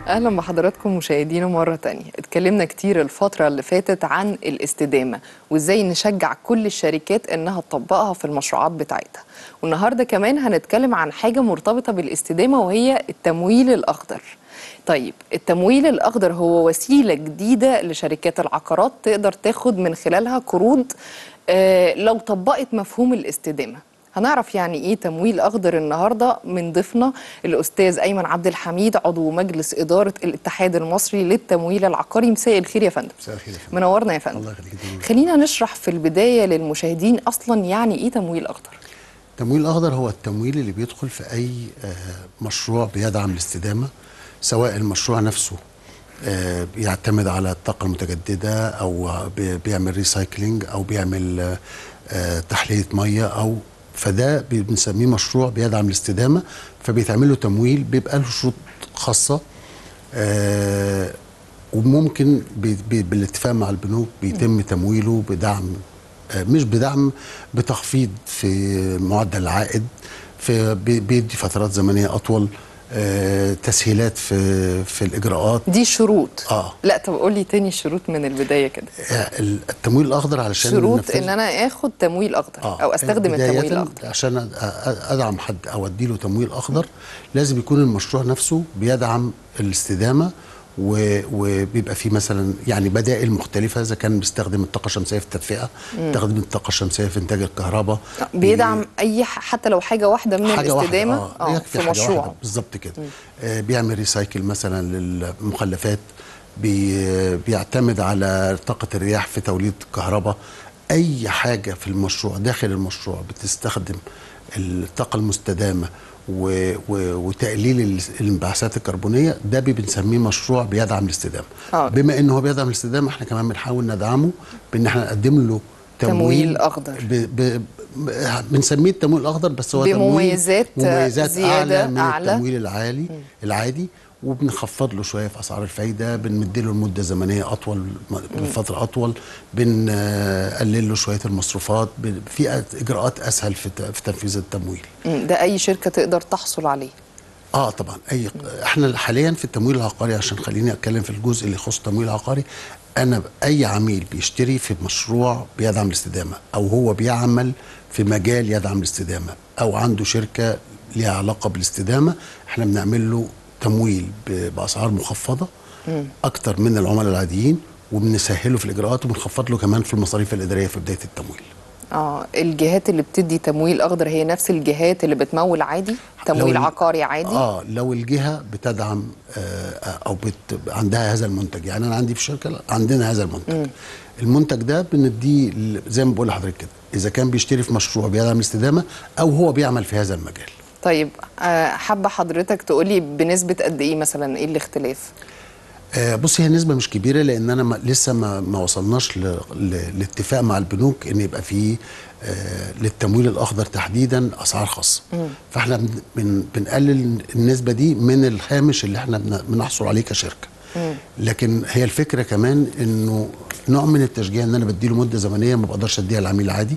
اهلا بحضراتكم مشاهدينا مره تانية اتكلمنا كتير الفتره اللي فاتت عن الاستدامه وازاي نشجع كل الشركات انها تطبقها في المشروعات بتاعتها والنهارده كمان هنتكلم عن حاجه مرتبطه بالاستدامه وهي التمويل الاخضر طيب التمويل الاخضر هو وسيله جديده لشركات العقارات تقدر تاخد من خلالها قروض آه لو طبقت مفهوم الاستدامه هنعرف يعني ايه تمويل اخضر النهارده من ضيفنا الاستاذ ايمن عبد الحميد عضو مجلس اداره الاتحاد المصري للتمويل العقاري مساء الخير يا فندم مساء الخير يا فندم. منورنا يا فندم الله يخليك يا فندم. خلينا نشرح في البدايه للمشاهدين اصلا يعني ايه تمويل اخضر التمويل الاخضر هو التمويل اللي بيدخل في اي آه، مشروع بيدعم الاستدامه سواء المشروع نفسه آه، بيعتمد على الطاقه المتجدده او بي- بيعمل ريسايكلينج او بيعمل آه، آه، تحليه ميه او فده بي- بنسميه مشروع بيدعم الاستدامه فبيتعمل له تمويل بيبقى له شروط خاصه آه، وممكن بي- بي- بالاتفاق مع البنوك بيتم تمويله بدعم آه، مش بدعم بتخفيض في معدل العائد في بي- بيدي فترات زمنيه اطول آه، تسهيلات في في الاجراءات دي شروط اه لا طب قول لي تاني الشروط من البدايه كده آه، التمويل الاخضر علشان شروط ننفذ- ان انا اخد تمويل اخضر آه، او استخدم بداية التمويل الاخضر عشان أ- أ- ادعم حد او اديله تمويل اخضر لازم يكون المشروع نفسه بيدعم الاستدامه و- وبيبقى فيه مثلا يعني بدائل مختلفه اذا كان بيستخدم الطاقه الشمسيه في التدفئه بيستخدم الطاقه الشمسيه في انتاج الكهرباء بيدعم اي ح- حتى لو حاجه واحده من حاجة الاستدامه واحدة اه, يكفي في حاجة مشروع واحدة بالظبط كده آه بيعمل ريسايكل مثلا للمخلفات بي بيعتمد على طاقة الرياح في توليد الكهرباء أي حاجة في المشروع داخل المشروع بتستخدم الطاقة المستدامة و و وتقليل ال- الانبعاثات الكربونية ده بي- بنسميه مشروع بيدعم الاستدامة آه. بما إن هو بيدعم الاستدامة احنا كمان بنحاول ندعمه بإن احنا نقدم له تمويل تمويل أخضر. ب ب ب- بنسميه التمويل الأخضر بس هو تمويل بمميزات مميزات زيادة اعلى من أعلى. التمويل العالي العادي وبنخفض له شويه في اسعار الفايده بنمد له المده الزمنيه اطول م- بفتره اطول بنقلل له شويه المصروفات بن- في أ- اجراءات اسهل في ت- في تنفيذ التمويل مم، ده اي شركه تقدر تحصل عليه اه طبعا اي احنا حاليا في التمويل العقاري عشان خليني اتكلم في الجزء اللي يخص التمويل العقاري انا ب- اي عميل بيشتري في مشروع بيدعم الاستدامه او هو بيعمل في مجال يدعم الاستدامه او عنده شركه ليها علاقه بالاستدامه احنا بنعمل له تمويل ب- باسعار مخفضه اكتر من العملاء العاديين وبنسهله في الاجراءات وبنخفض له كمان في المصاريف الاداريه في بدايه التمويل اه الجهات اللي بتدي تمويل اخضر هي نفس الجهات اللي بتمول عادي تمويل لو ال- عقاري عادي اه لو الجهه بتدعم آه او بت عندها هذا المنتج يعني انا عندي في الشركه عندنا هذا المنتج المنتج ده بنديه ل- زي ما بقول لحضرتك كده اذا كان بيشتري في مشروع بيدعم الاستدامه او هو بيعمل في هذا المجال طيب آه، حابه حضرتك تقولي بنسبه قد ايه مثلا ايه الاختلاف آه بص هي النسبه مش كبيره لان انا ما لسه ما, ما وصلناش ل... ل... لاتفاق مع البنوك ان يبقى فيه آه للتمويل الاخضر تحديدا اسعار خاصه فاحنا بن... بن... بنقلل النسبه دي من الهامش اللي احنا بن... بنحصل عليه كشركه لكن هي الفكره كمان انه نوع من التشجيع ان انا بديله مده زمنيه ما بقدرش اديها للعميل العادي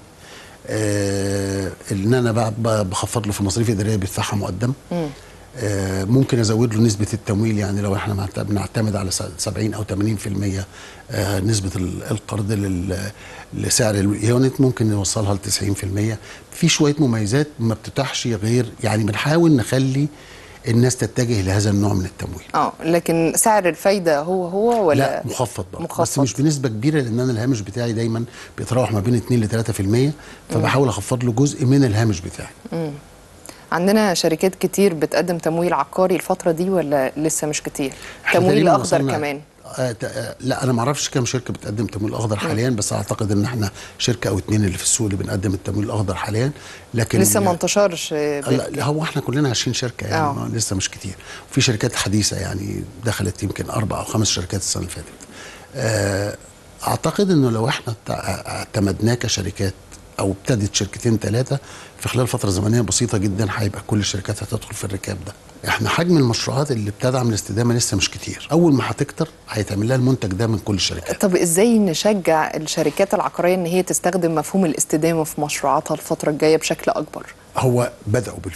آه ان انا بقى ب- بخفض له في المصاريف الاداريه بيدفعها مقدم آه ممكن ازود له نسبه التمويل يعني لو احنا معت- بنعتمد على س- 70 او 80% آه نسبه ال- القرض لل- لسعر اليونت ممكن نوصلها ل 90% في شويه مميزات ما بتتاحش غير يعني بنحاول نخلي الناس تتجه لهذا النوع من التمويل اه لكن سعر الفايده هو هو ولا لا مخفض بقى بس مخفض. مش بنسبه كبيره لان انا الهامش بتاعي دايما بيتراوح ما بين 2 ل 3% فبحاول اخفض له جزء من الهامش بتاعي عندنا شركات كتير بتقدم تمويل عقاري الفتره دي ولا لسه مش كتير إحنا تمويل تقريباً اخضر وصلنا- كمان آه ت- آه لا انا ما اعرفش كام شركه بتقدم تمويل اخضر حاليا بس اعتقد ان احنا شركه او اتنين اللي في السوق اللي بنقدم التمويل الاخضر حاليا لكن لسه ما انتشرش آه، لا لا، هو احنا كلنا 20 شركه يعني آه. ما لسه مش كتير في شركات حديثه يعني دخلت يمكن اربع او خمس شركات السنه اللي فاتت آه، اعتقد انه لو احنا اعت- اعتمدناه كشركات او ابتدت شركتين ثلاثه في خلال فتره زمنيه بسيطه جدا هيبقى كل الشركات هتدخل في الركاب ده احنا حجم المشروعات اللي بتدعم الاستدامه لسه مش كتير اول ما هتكتر هيتعمل لها المنتج ده من كل الشركات طب ازاي نشجع الشركات العقاريه ان هي تستخدم مفهوم الاستدامه في مشروعاتها الفتره الجايه بشكل اكبر هو بداوا بالفعل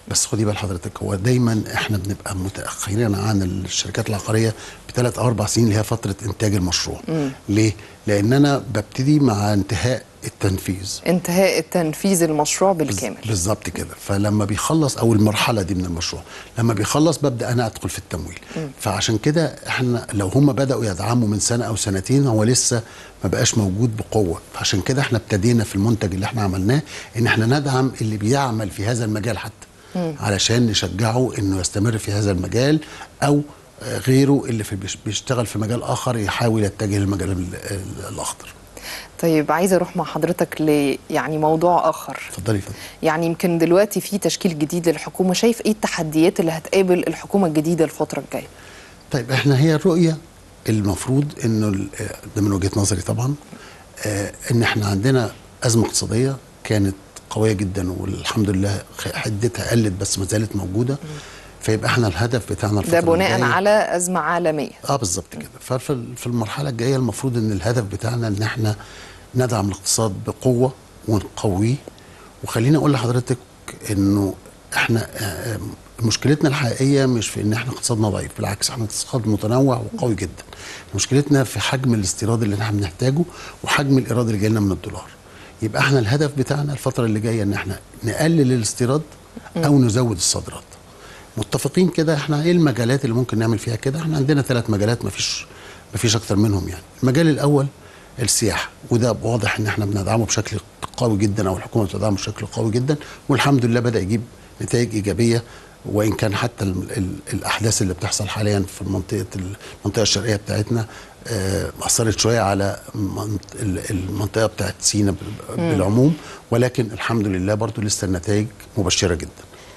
بس خدي بال حضرتك هو دايما احنا بنبقى متاخرين عن الشركات العقاريه بثلاث او اربع سنين اللي هي فتره انتاج المشروع ليه لان انا ببتدي مع انتهاء التنفيذ انتهاء التنفيذ المشروع بالكامل بالظبط كده فلما بيخلص او المرحله دي من المشروع لما بيخلص ببدا انا ادخل في التمويل فعشان كده احنا لو هم بداوا يدعموا من سنه او سنتين هو لسه ما بقاش موجود بقوه فعشان كده احنا ابتدينا في المنتج اللي احنا عملناه ان احنا ندعم اللي بيعمل في هذا المجال حتى علشان نشجعه انه يستمر في هذا المجال او آه، غيره اللي في بيش- بيشتغل في مجال اخر يحاول يتجه للمجال ال- ال- الاخضر طيب عايزه اروح مع حضرتك ل يعني موضوع اخر اتفضلي اتفضلي يعني يمكن دلوقتي في تشكيل جديد للحكومه شايف ايه التحديات اللي هتقابل الحكومه الجديده الفتره الجايه طيب احنا هي الرؤيه المفروض انه ال- آه، ده من وجهه نظري طبعا آه، ان احنا عندنا ازمه اقتصاديه كانت قويه جدا والحمد لله خ- حدتها قلت بس ما زالت موجوده فيبقى احنا الهدف بتاعنا الفتره ده بناء الجاية- على ازمه عالميه اه بالظبط كده ففي ال- في المرحله الجايه المفروض ان الهدف بتاعنا ان احنا ندعم الاقتصاد بقوه ونقويه وخليني اقول لحضرتك انه احنا آه، مشكلتنا الحقيقيه مش في ان احنا اقتصادنا ضعيف بالعكس احنا اقتصاد متنوع وقوي جدا مشكلتنا في حجم الاستيراد اللي احنا بنحتاجه وحجم الايراد اللي جاي لنا من الدولار يبقى احنا الهدف بتاعنا الفتره اللي جايه ان احنا نقلل الاستيراد او نزود الصادرات متفقين كده احنا ايه المجالات اللي ممكن نعمل فيها كده احنا عندنا ثلاث مجالات مفيش مفيش اكتر منهم يعني المجال الاول السياحه وده واضح ان احنا بندعمه بشكل قوي جدا او الحكومه بتدعمه بشكل قوي جدا والحمد لله بدا يجيب نتائج ايجابيه وان كان حتى ال ال الاحداث اللي بتحصل حاليا في منطقه المنطقه الشرقيه بتاعتنا آه، اثرت شويه على منط- ال- المنطقه بتاعت سينا بال- بالعموم ولكن الحمد لله برضو لسه النتائج مبشره جدا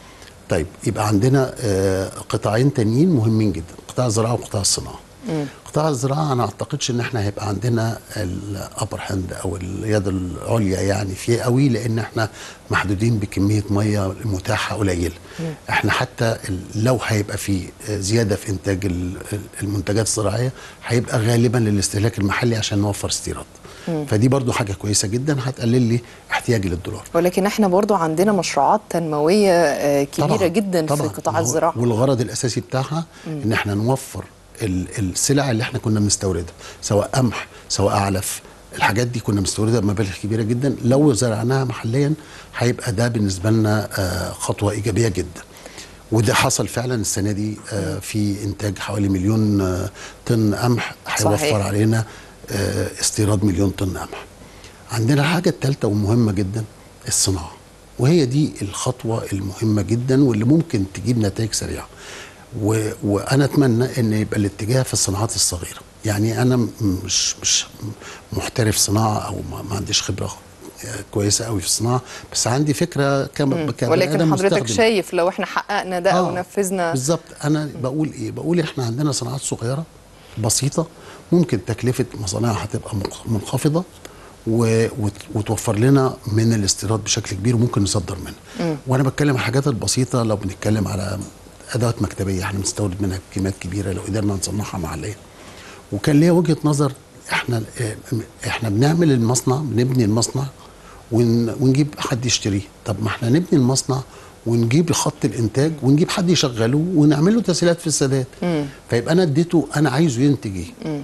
طيب يبقى عندنا آه، قطاعين تانيين مهمين جدا قطاع الزراعه وقطاع الصناعه قطاع الزراعه انا اعتقدش ان احنا هيبقى عندنا الابر هاند او اليد العليا يعني فيه قوي لان احنا محدودين بكميه ميه متاحه قليله احنا حتى ال- لو هيبقى في آه، زياده في انتاج ال- ال- المنتجات الزراعيه هيبقى غالبا للاستهلاك المحلي عشان نوفر استيراد فدي برضو حاجه كويسه جدا هتقلل لي احتياجي للدولار ولكن احنا برضو عندنا مشروعات تنمويه آه، كبيره طبعاً، جدا طبعاً. في قطاع ما هو- الزراعه والغرض الاساسي بتاعها ان احنا نوفر ال- السلع اللي احنا كنا بنستوردها سواء قمح سواء اعلف الحاجات دي كنا بنستوردها بمبالغ كبيره جدا لو زرعناها محليا هيبقى ده بالنسبه لنا آه، خطوه ايجابيه جدا وده حصل فعلا السنه دي آه، في انتاج حوالي مليون آه، طن قمح صحيح. هيوفر علينا آه، استيراد مليون طن قمح عندنا الحاجة الثالثة ومهمة جدا الصناعة وهي دي الخطوة المهمة جدا واللي ممكن تجيب نتائج سريعة و... وأنا أتمنى أن يبقى الاتجاه في الصناعات الصغيرة يعني أنا م- مش مش محترف صناعة أو ما, ما عنديش خبرة كويسة قوي في الصناعة بس عندي فكرة كم كبني ولكن آدم حضرتك مستخدم. شايف لو احنا حققنا ده او آه، نفذنا بالظبط انا بقول ايه بقول احنا عندنا صناعات صغيره بسيطه ممكن تكلفه مصانعها هتبقى منخ- منخفضه و... وت... وتوفر لنا من الاستيراد بشكل كبير وممكن نصدر منها وانا بتكلم عن الحاجات البسيطه لو بنتكلم على ادوات مكتبيه احنا بنستورد منها كميات كبيره لو قدرنا نصنعها محليا وكان ليا وجهه نظر احنا اه، احنا بنعمل المصنع بنبني المصنع ون ونجيب حد يشتريه طب ما احنا نبني المصنع ونجيب خط الانتاج ونجيب حد يشغله ونعمل له تسهيلات في السداد فيبقى انا اديته انا عايزه ينتج ايه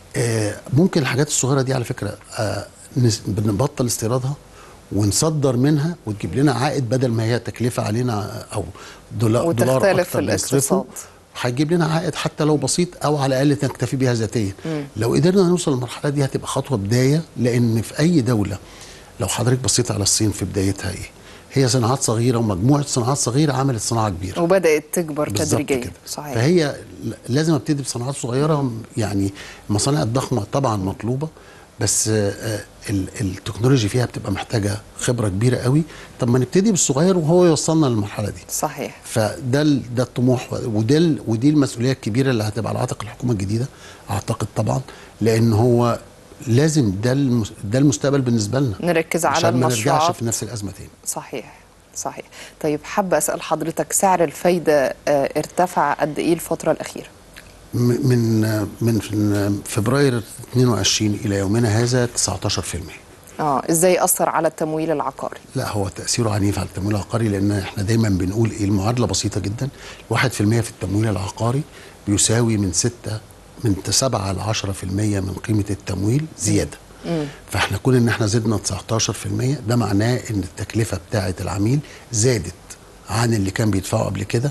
آه ممكن الحاجات الصغيره دي على فكره آه نس- بنبطل استيرادها ونصدر منها وتجيب لنا عائد بدل ما هي تكلفه علينا او دولار دولار وتختلف اكتر الاقتصاد. بنصرفه هيجيب لنا عائد حتى لو بسيط او على الاقل نكتفي بيها ذاتيا لو قدرنا نوصل للمرحله دي هتبقى خطوه بدايه لان في اي دوله لو حضرتك بصيت على الصين في بدايتها ايه هي صناعات صغيره ومجموعه صناعات صغيره عملت صناعه كبيره وبدات تكبر بالظبط تدريجيا كده. صحيح فهي ل- لازم ابتدي بصناعات صغيره يعني المصانع الضخمه طبعا مطلوبه بس آه، ال- التكنولوجي فيها بتبقى محتاجه خبره كبيره قوي طب ما نبتدي بالصغير وهو يوصلنا للمرحله دي صحيح فده ال- ده الطموح وده ال- ودي المسؤوليه الكبيره اللي هتبقى على عاتق الحكومه الجديده اعتقد طبعا لان هو لازم ده المس- ده المستقبل بالنسبه لنا نركز على عشان ما نرجعش المشروعات في نفس الازمه تاني صحيح صحيح طيب حابة أسأل حضرتك سعر الفايدة آه، ارتفع قد إيه الفترة الأخيرة؟ م- من من فبراير 22 الى يومنا هذا 19% اه ازاي اثر على التمويل العقاري لا هو تاثيره عنيف على التمويل العقاري لان احنا دايما بنقول ايه المعادله بسيطه جدا 1% في التمويل العقاري بيساوي من 6 من 7 ل 10% من قيمه التمويل زياده فاحنا كون ان احنا زدنا 19% ده معناه ان التكلفه بتاعه العميل زادت عن اللي كان بيدفعه قبل كده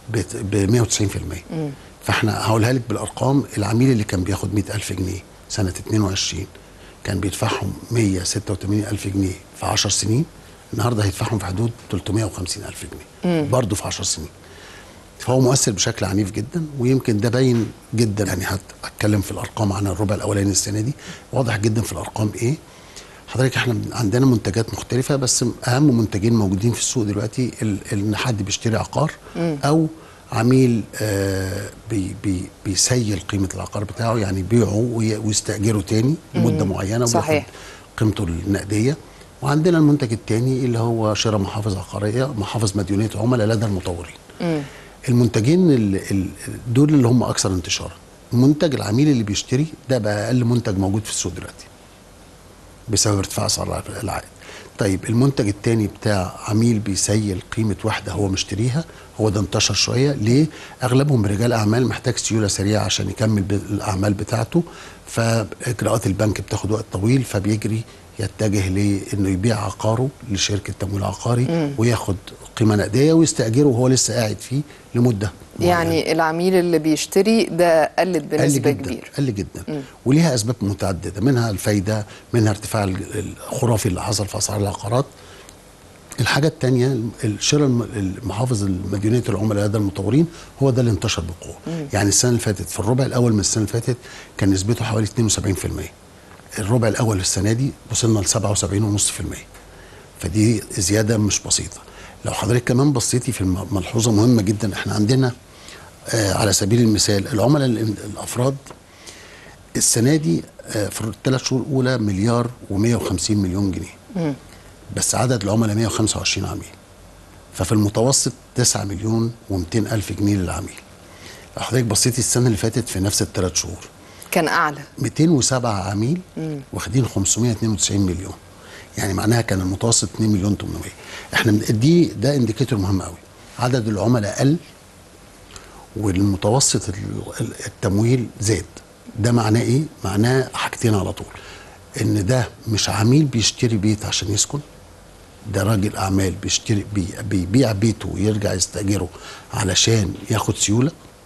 ب 190% فاحنا هقولها لك بالارقام العميل اللي كان بياخد 100000 جنيه سنه 22 كان بيدفعهم 186000 جنيه في 10 سنين النهارده هيدفعهم في حدود 350000 جنيه برضه في 10 سنين فهو مؤثر بشكل عنيف جدا ويمكن ده باين جدا يعني هتكلم في الارقام عن الربع الاولاني السنه دي واضح جدا في الارقام ايه حضرتك احنا عندنا منتجات مختلفه بس اهم منتجين موجودين في السوق دلوقتي ال- ان حد بيشتري عقار او عميل آه بي بي بيسيل قيمه العقار بتاعه يعني يبيعه وي- ويستاجره تاني لمده معينه وبياخد صحيح. قيمته النقديه وعندنا المنتج الثاني اللي هو شراء محافظ عقاريه محافظ مديونيه عملاء لدى المطورين المنتجين ال- ال- دول اللي هم اكثر انتشارا منتج العميل اللي بيشتري ده بقى اقل منتج موجود في السوق دلوقتي بسبب ارتفاع اسعار العائد طيب المنتج الثاني بتاع عميل بيسيل قيمه وحده هو مشتريها هو ده انتشر شويه ليه اغلبهم رجال اعمال محتاج سيوله سريعه عشان يكمل بالاعمال بتاعته فاجراءات البنك بتاخد وقت طويل فبيجري يتجه لانه يبيع عقاره لشركه تمويل عقاري وياخد قيمه نقديه ويستاجره وهو لسه قاعد فيه لمده معينة. يعني العميل اللي بيشتري ده قلت بنسبه قل جدا كبيره قل جدا وليها اسباب متعدده منها الفايده منها ارتفاع ال- الخرافي اللي حصل في اسعار العقارات الحاجه الثانيه الشراء الم- المحافظ المديونيه العملاء لدى المطورين هو ده اللي انتشر بقوه يعني السنه اللي فاتت في الربع الاول من السنه اللي فاتت كان نسبته حوالي 72% الربع الاول السنه دي وصلنا ل 77.5% فدي زياده مش بسيطه لو حضرتك كمان بصيتي في الم- ملحوظه مهمه جدا احنا عندنا آه على سبيل المثال العملاء ال- الافراد السنه دي آه في الثلاث شهور الاولى مليار و150 مليون جنيه بس عدد العملاء 125 عميل ففي المتوسط 9 مليون و200 الف جنيه للعميل لو حضرتك بصيتي السنه اللي فاتت في نفس الثلاث شهور كان اعلى 207 عميل واخدين 592 مليون يعني معناها كان المتوسط 2 مليون 800 احنا من- دي ده انديكيتور مهم قوي عدد العملاء قل والمتوسط ال- ال- التمويل زاد ده معناه ايه معناه حاجتين على طول ان ده مش عميل بيشتري بيت عشان يسكن ده راجل اعمال بيشتري بي بيبيع بيته ويرجع يستاجره علشان ياخد سيوله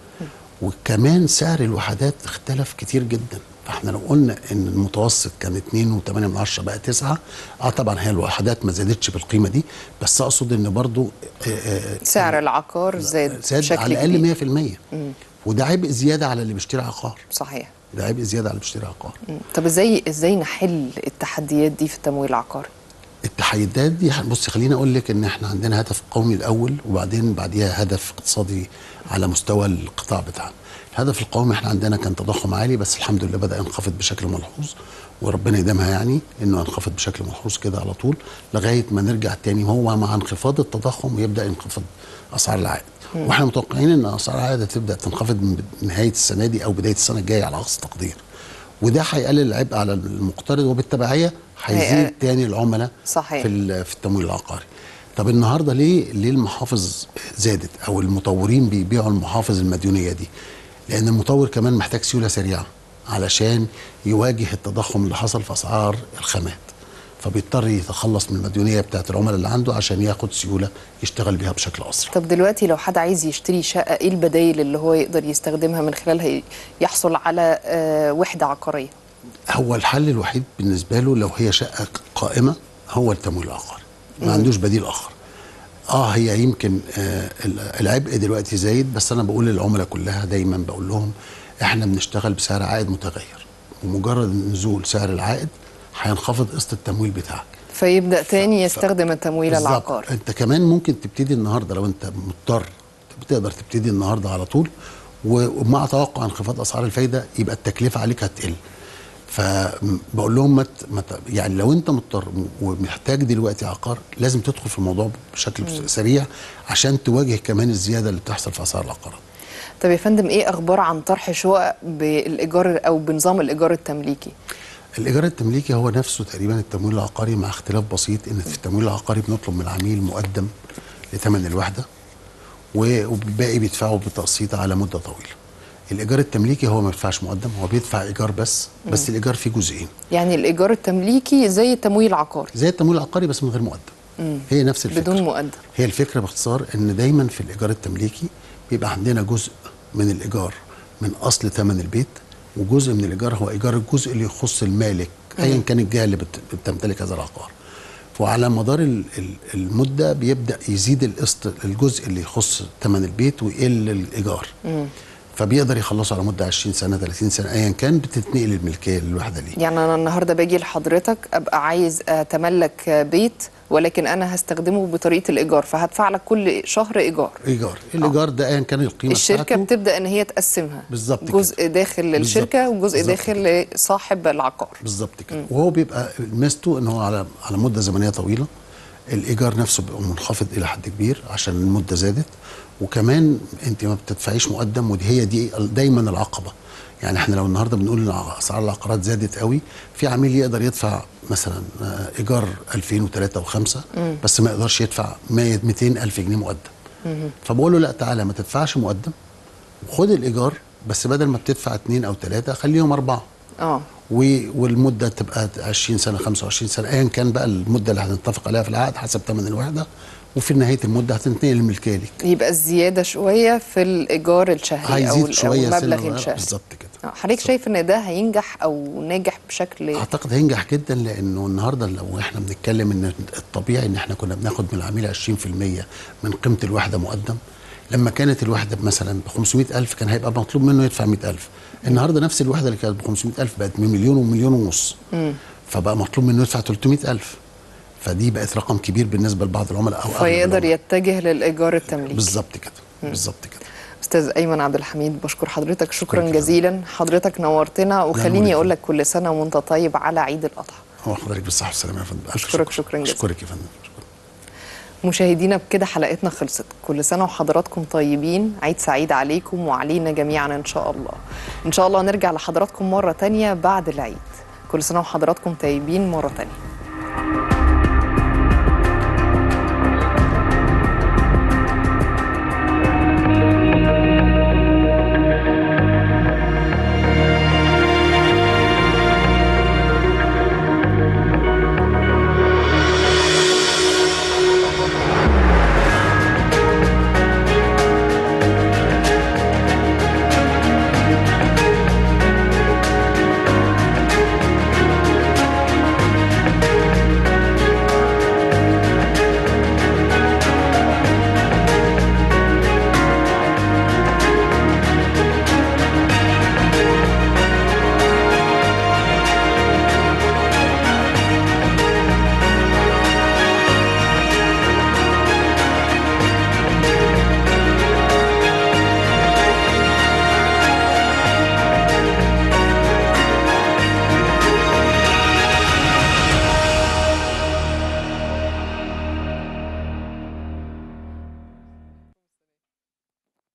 وكمان سعر الوحدات اختلف كتير جدا فاحنا لو قلنا ان المتوسط كان 2.8 من عشرة بقى 9 اه طبعا هي الوحدات ما زادتش بالقيمه دي بس اقصد ان برضو آه، آه، سعر العقار زاد زاد بشكل على كبير الاقل 100% وده عبء زياده على اللي بيشتري عقار صحيح ده عبء زياده على اللي بيشتري عقار مم. طب ازاي ازاي نحل التحديات دي في التمويل العقاري التحديات دي بص خليني اقول لك ان احنا عندنا هدف قومي الاول وبعدين بعديها هدف اقتصادي على مستوى القطاع بتاعنا الهدف القومي احنا عندنا كان تضخم عالي بس الحمد لله بدا ينخفض بشكل ملحوظ وربنا يديمها يعني انه ينخفض بشكل ملحوظ كده على طول لغايه ما نرجع تاني وهو مع انخفاض التضخم يبدا ينخفض اسعار العائد واحنا متوقعين ان اسعار العائد هتبدا تنخفض من نهايه السنه دي او بدايه السنه الجايه على اقصى تقدير وده هيقلل العبء على المقترض وبالتبعيه هيزيد هيقل- تاني العملاء صحيح. في ال- في التمويل العقاري طب النهارده ليه ليه المحافظ زادت او المطورين بيبيعوا المحافظ المديونيه دي لان المطور كمان محتاج سيوله سريعه علشان يواجه التضخم اللي حصل في اسعار الخامات فبيضطر يتخلص من المديونيه بتاعت العملاء اللي عنده عشان ياخد سيوله يشتغل بيها بشكل اسرع طب دلوقتي لو حد عايز يشتري شقه ايه البدائل اللي هو يقدر يستخدمها من خلالها ي- يحصل على آه، وحده عقاريه هو الحل الوحيد بالنسبه له لو هي شقه قائمه هو التمويل العقاري ما عندوش بديل اخر اه هي يمكن آه ال- العبء دلوقتي زايد بس انا بقول للعملاء كلها دايما بقول لهم احنا بنشتغل بسعر عائد متغير ومجرد نزول سعر العائد هينخفض قسط التمويل بتاعك فيبدا تاني يستخدم التمويل بالظبط. العقاري انت كمان ممكن تبتدي النهارده لو انت مضطر بتقدر تبتدي النهارده على طول و- ومع توقع انخفاض اسعار الفايده يبقى التكلفه عليك هتقل فبقول لهم ما ت- ما ت- يعني لو انت مضطر ومحتاج دلوقتي عقار لازم تدخل في الموضوع بشكل سريع عشان تواجه كمان الزياده اللي بتحصل في اسعار العقارات طب يا فندم ايه اخبار عن طرح شقق بالايجار او بنظام الايجار التمليكي الايجار التمليكي هو نفسه تقريبا التمويل العقاري مع اختلاف بسيط ان في التمويل العقاري بنطلب من العميل مقدم لثمن الوحده و- والباقي بيدفعه بتقسيط على مده طويله الايجار التمليكي هو ما بيدفعش مقدم هو بيدفع ايجار بس بس الايجار فيه جزئين يعني الايجار التمليكي زي التمويل العقاري زي التمويل العقاري بس من غير مقدم هي نفس الفكره بدون مقدم هي الفكره باختصار ان دايما في الايجار التمليكي بيبقى عندنا جزء من الايجار من اصل ثمن البيت وجزء من الايجار هو ايجار الجزء اللي يخص المالك ايا كان الجهه اللي بت- بتمتلك هذا العقار وعلى مدار ال- ال- المده بيبدا يزيد القسط الجزء اللي يخص ثمن البيت ويقل الايجار فبيقدر يخلصه على مده 20 سنه 30 سنه ايا كان بتتنقل الملكيه للوحده ليه يعني انا النهارده باجي لحضرتك ابقى عايز اتملك بيت ولكن انا هستخدمه بطريقه الايجار فهدفع لك كل شهر ايجار ايجار الايجار ده ايا كان القيمه الشركه بتاعته بتبدا ان هي تقسمها بالظبط كده. جزء داخل للشركه بالظبط. وجزء بالظبط داخل لصاحب العقار بالظبط كده وهو بيبقى ميزته ان هو على على مده زمنيه طويله الايجار نفسه بيبقى منخفض الى حد كبير عشان المده زادت وكمان انت ما بتدفعيش مقدم ودي هي دي دايما العقبه يعني احنا لو النهارده بنقول ان اسعار العقارات زادت قوي في عميل يقدر يدفع مثلا آه، ايجار 2000 و3 و5 بس ما يقدرش يدفع 100 200 الف جنيه مقدم فبقول له لا تعالى ما تدفعش مقدم وخد الايجار بس بدل ما بتدفع اثنين او ثلاثه خليهم اربعه اه و- والمده تبقى 20 سنه 25 سنه ايا كان بقى المده اللي هنتفق عليها في العقد حسب ثمن الوحده وفي نهايه المده هتنتقل الملكيه ليك يبقى الزياده شويه في الايجار الشهري او هيزيد ال- شويه او سنة المبلغ صغيرة. الشهري بالظبط كده آه، حضرتك شايف ان ده هينجح او ناجح بشكل اعتقد هينجح جدا لانه النهارده لو احنا بنتكلم ان الطبيعي ان احنا كنا بناخد من العميل 20% من قيمه الوحده مقدم لما كانت الوحده مثلا ب 500000 كان هيبقى مطلوب منه يدفع 100000 النهارده نفس الوحده اللي كانت ب 500000 بقت بمليون ومليون ونص فبقى مطلوب منه يدفع 300000 فدي بقت رقم كبير بالنسبه لبعض العملاء او أغلب فيقدر العملاء. يتجه للايجار التمليكي بالظبط كده بالظبط كده استاذ ايمن عبد الحميد بشكر حضرتك شكرا شكراً. جزيلا حضرتك نورتنا وخليني يخليك. اقول لك كل سنه وانت طيب على عيد الاضحى هو حضرتك بالصحه والسلامه يا فندم الف أشكرك شكر. شكراً جزيلاً. اشكرك يا فندم شكراً. مشاهدينا بكده حلقتنا خلصت كل سنة وحضراتكم طيبين عيد سعيد عليكم وعلينا جميعا إن شاء الله إن شاء الله نرجع لحضراتكم مرة تانية بعد العيد كل سنة وحضراتكم طيبين مرة تانية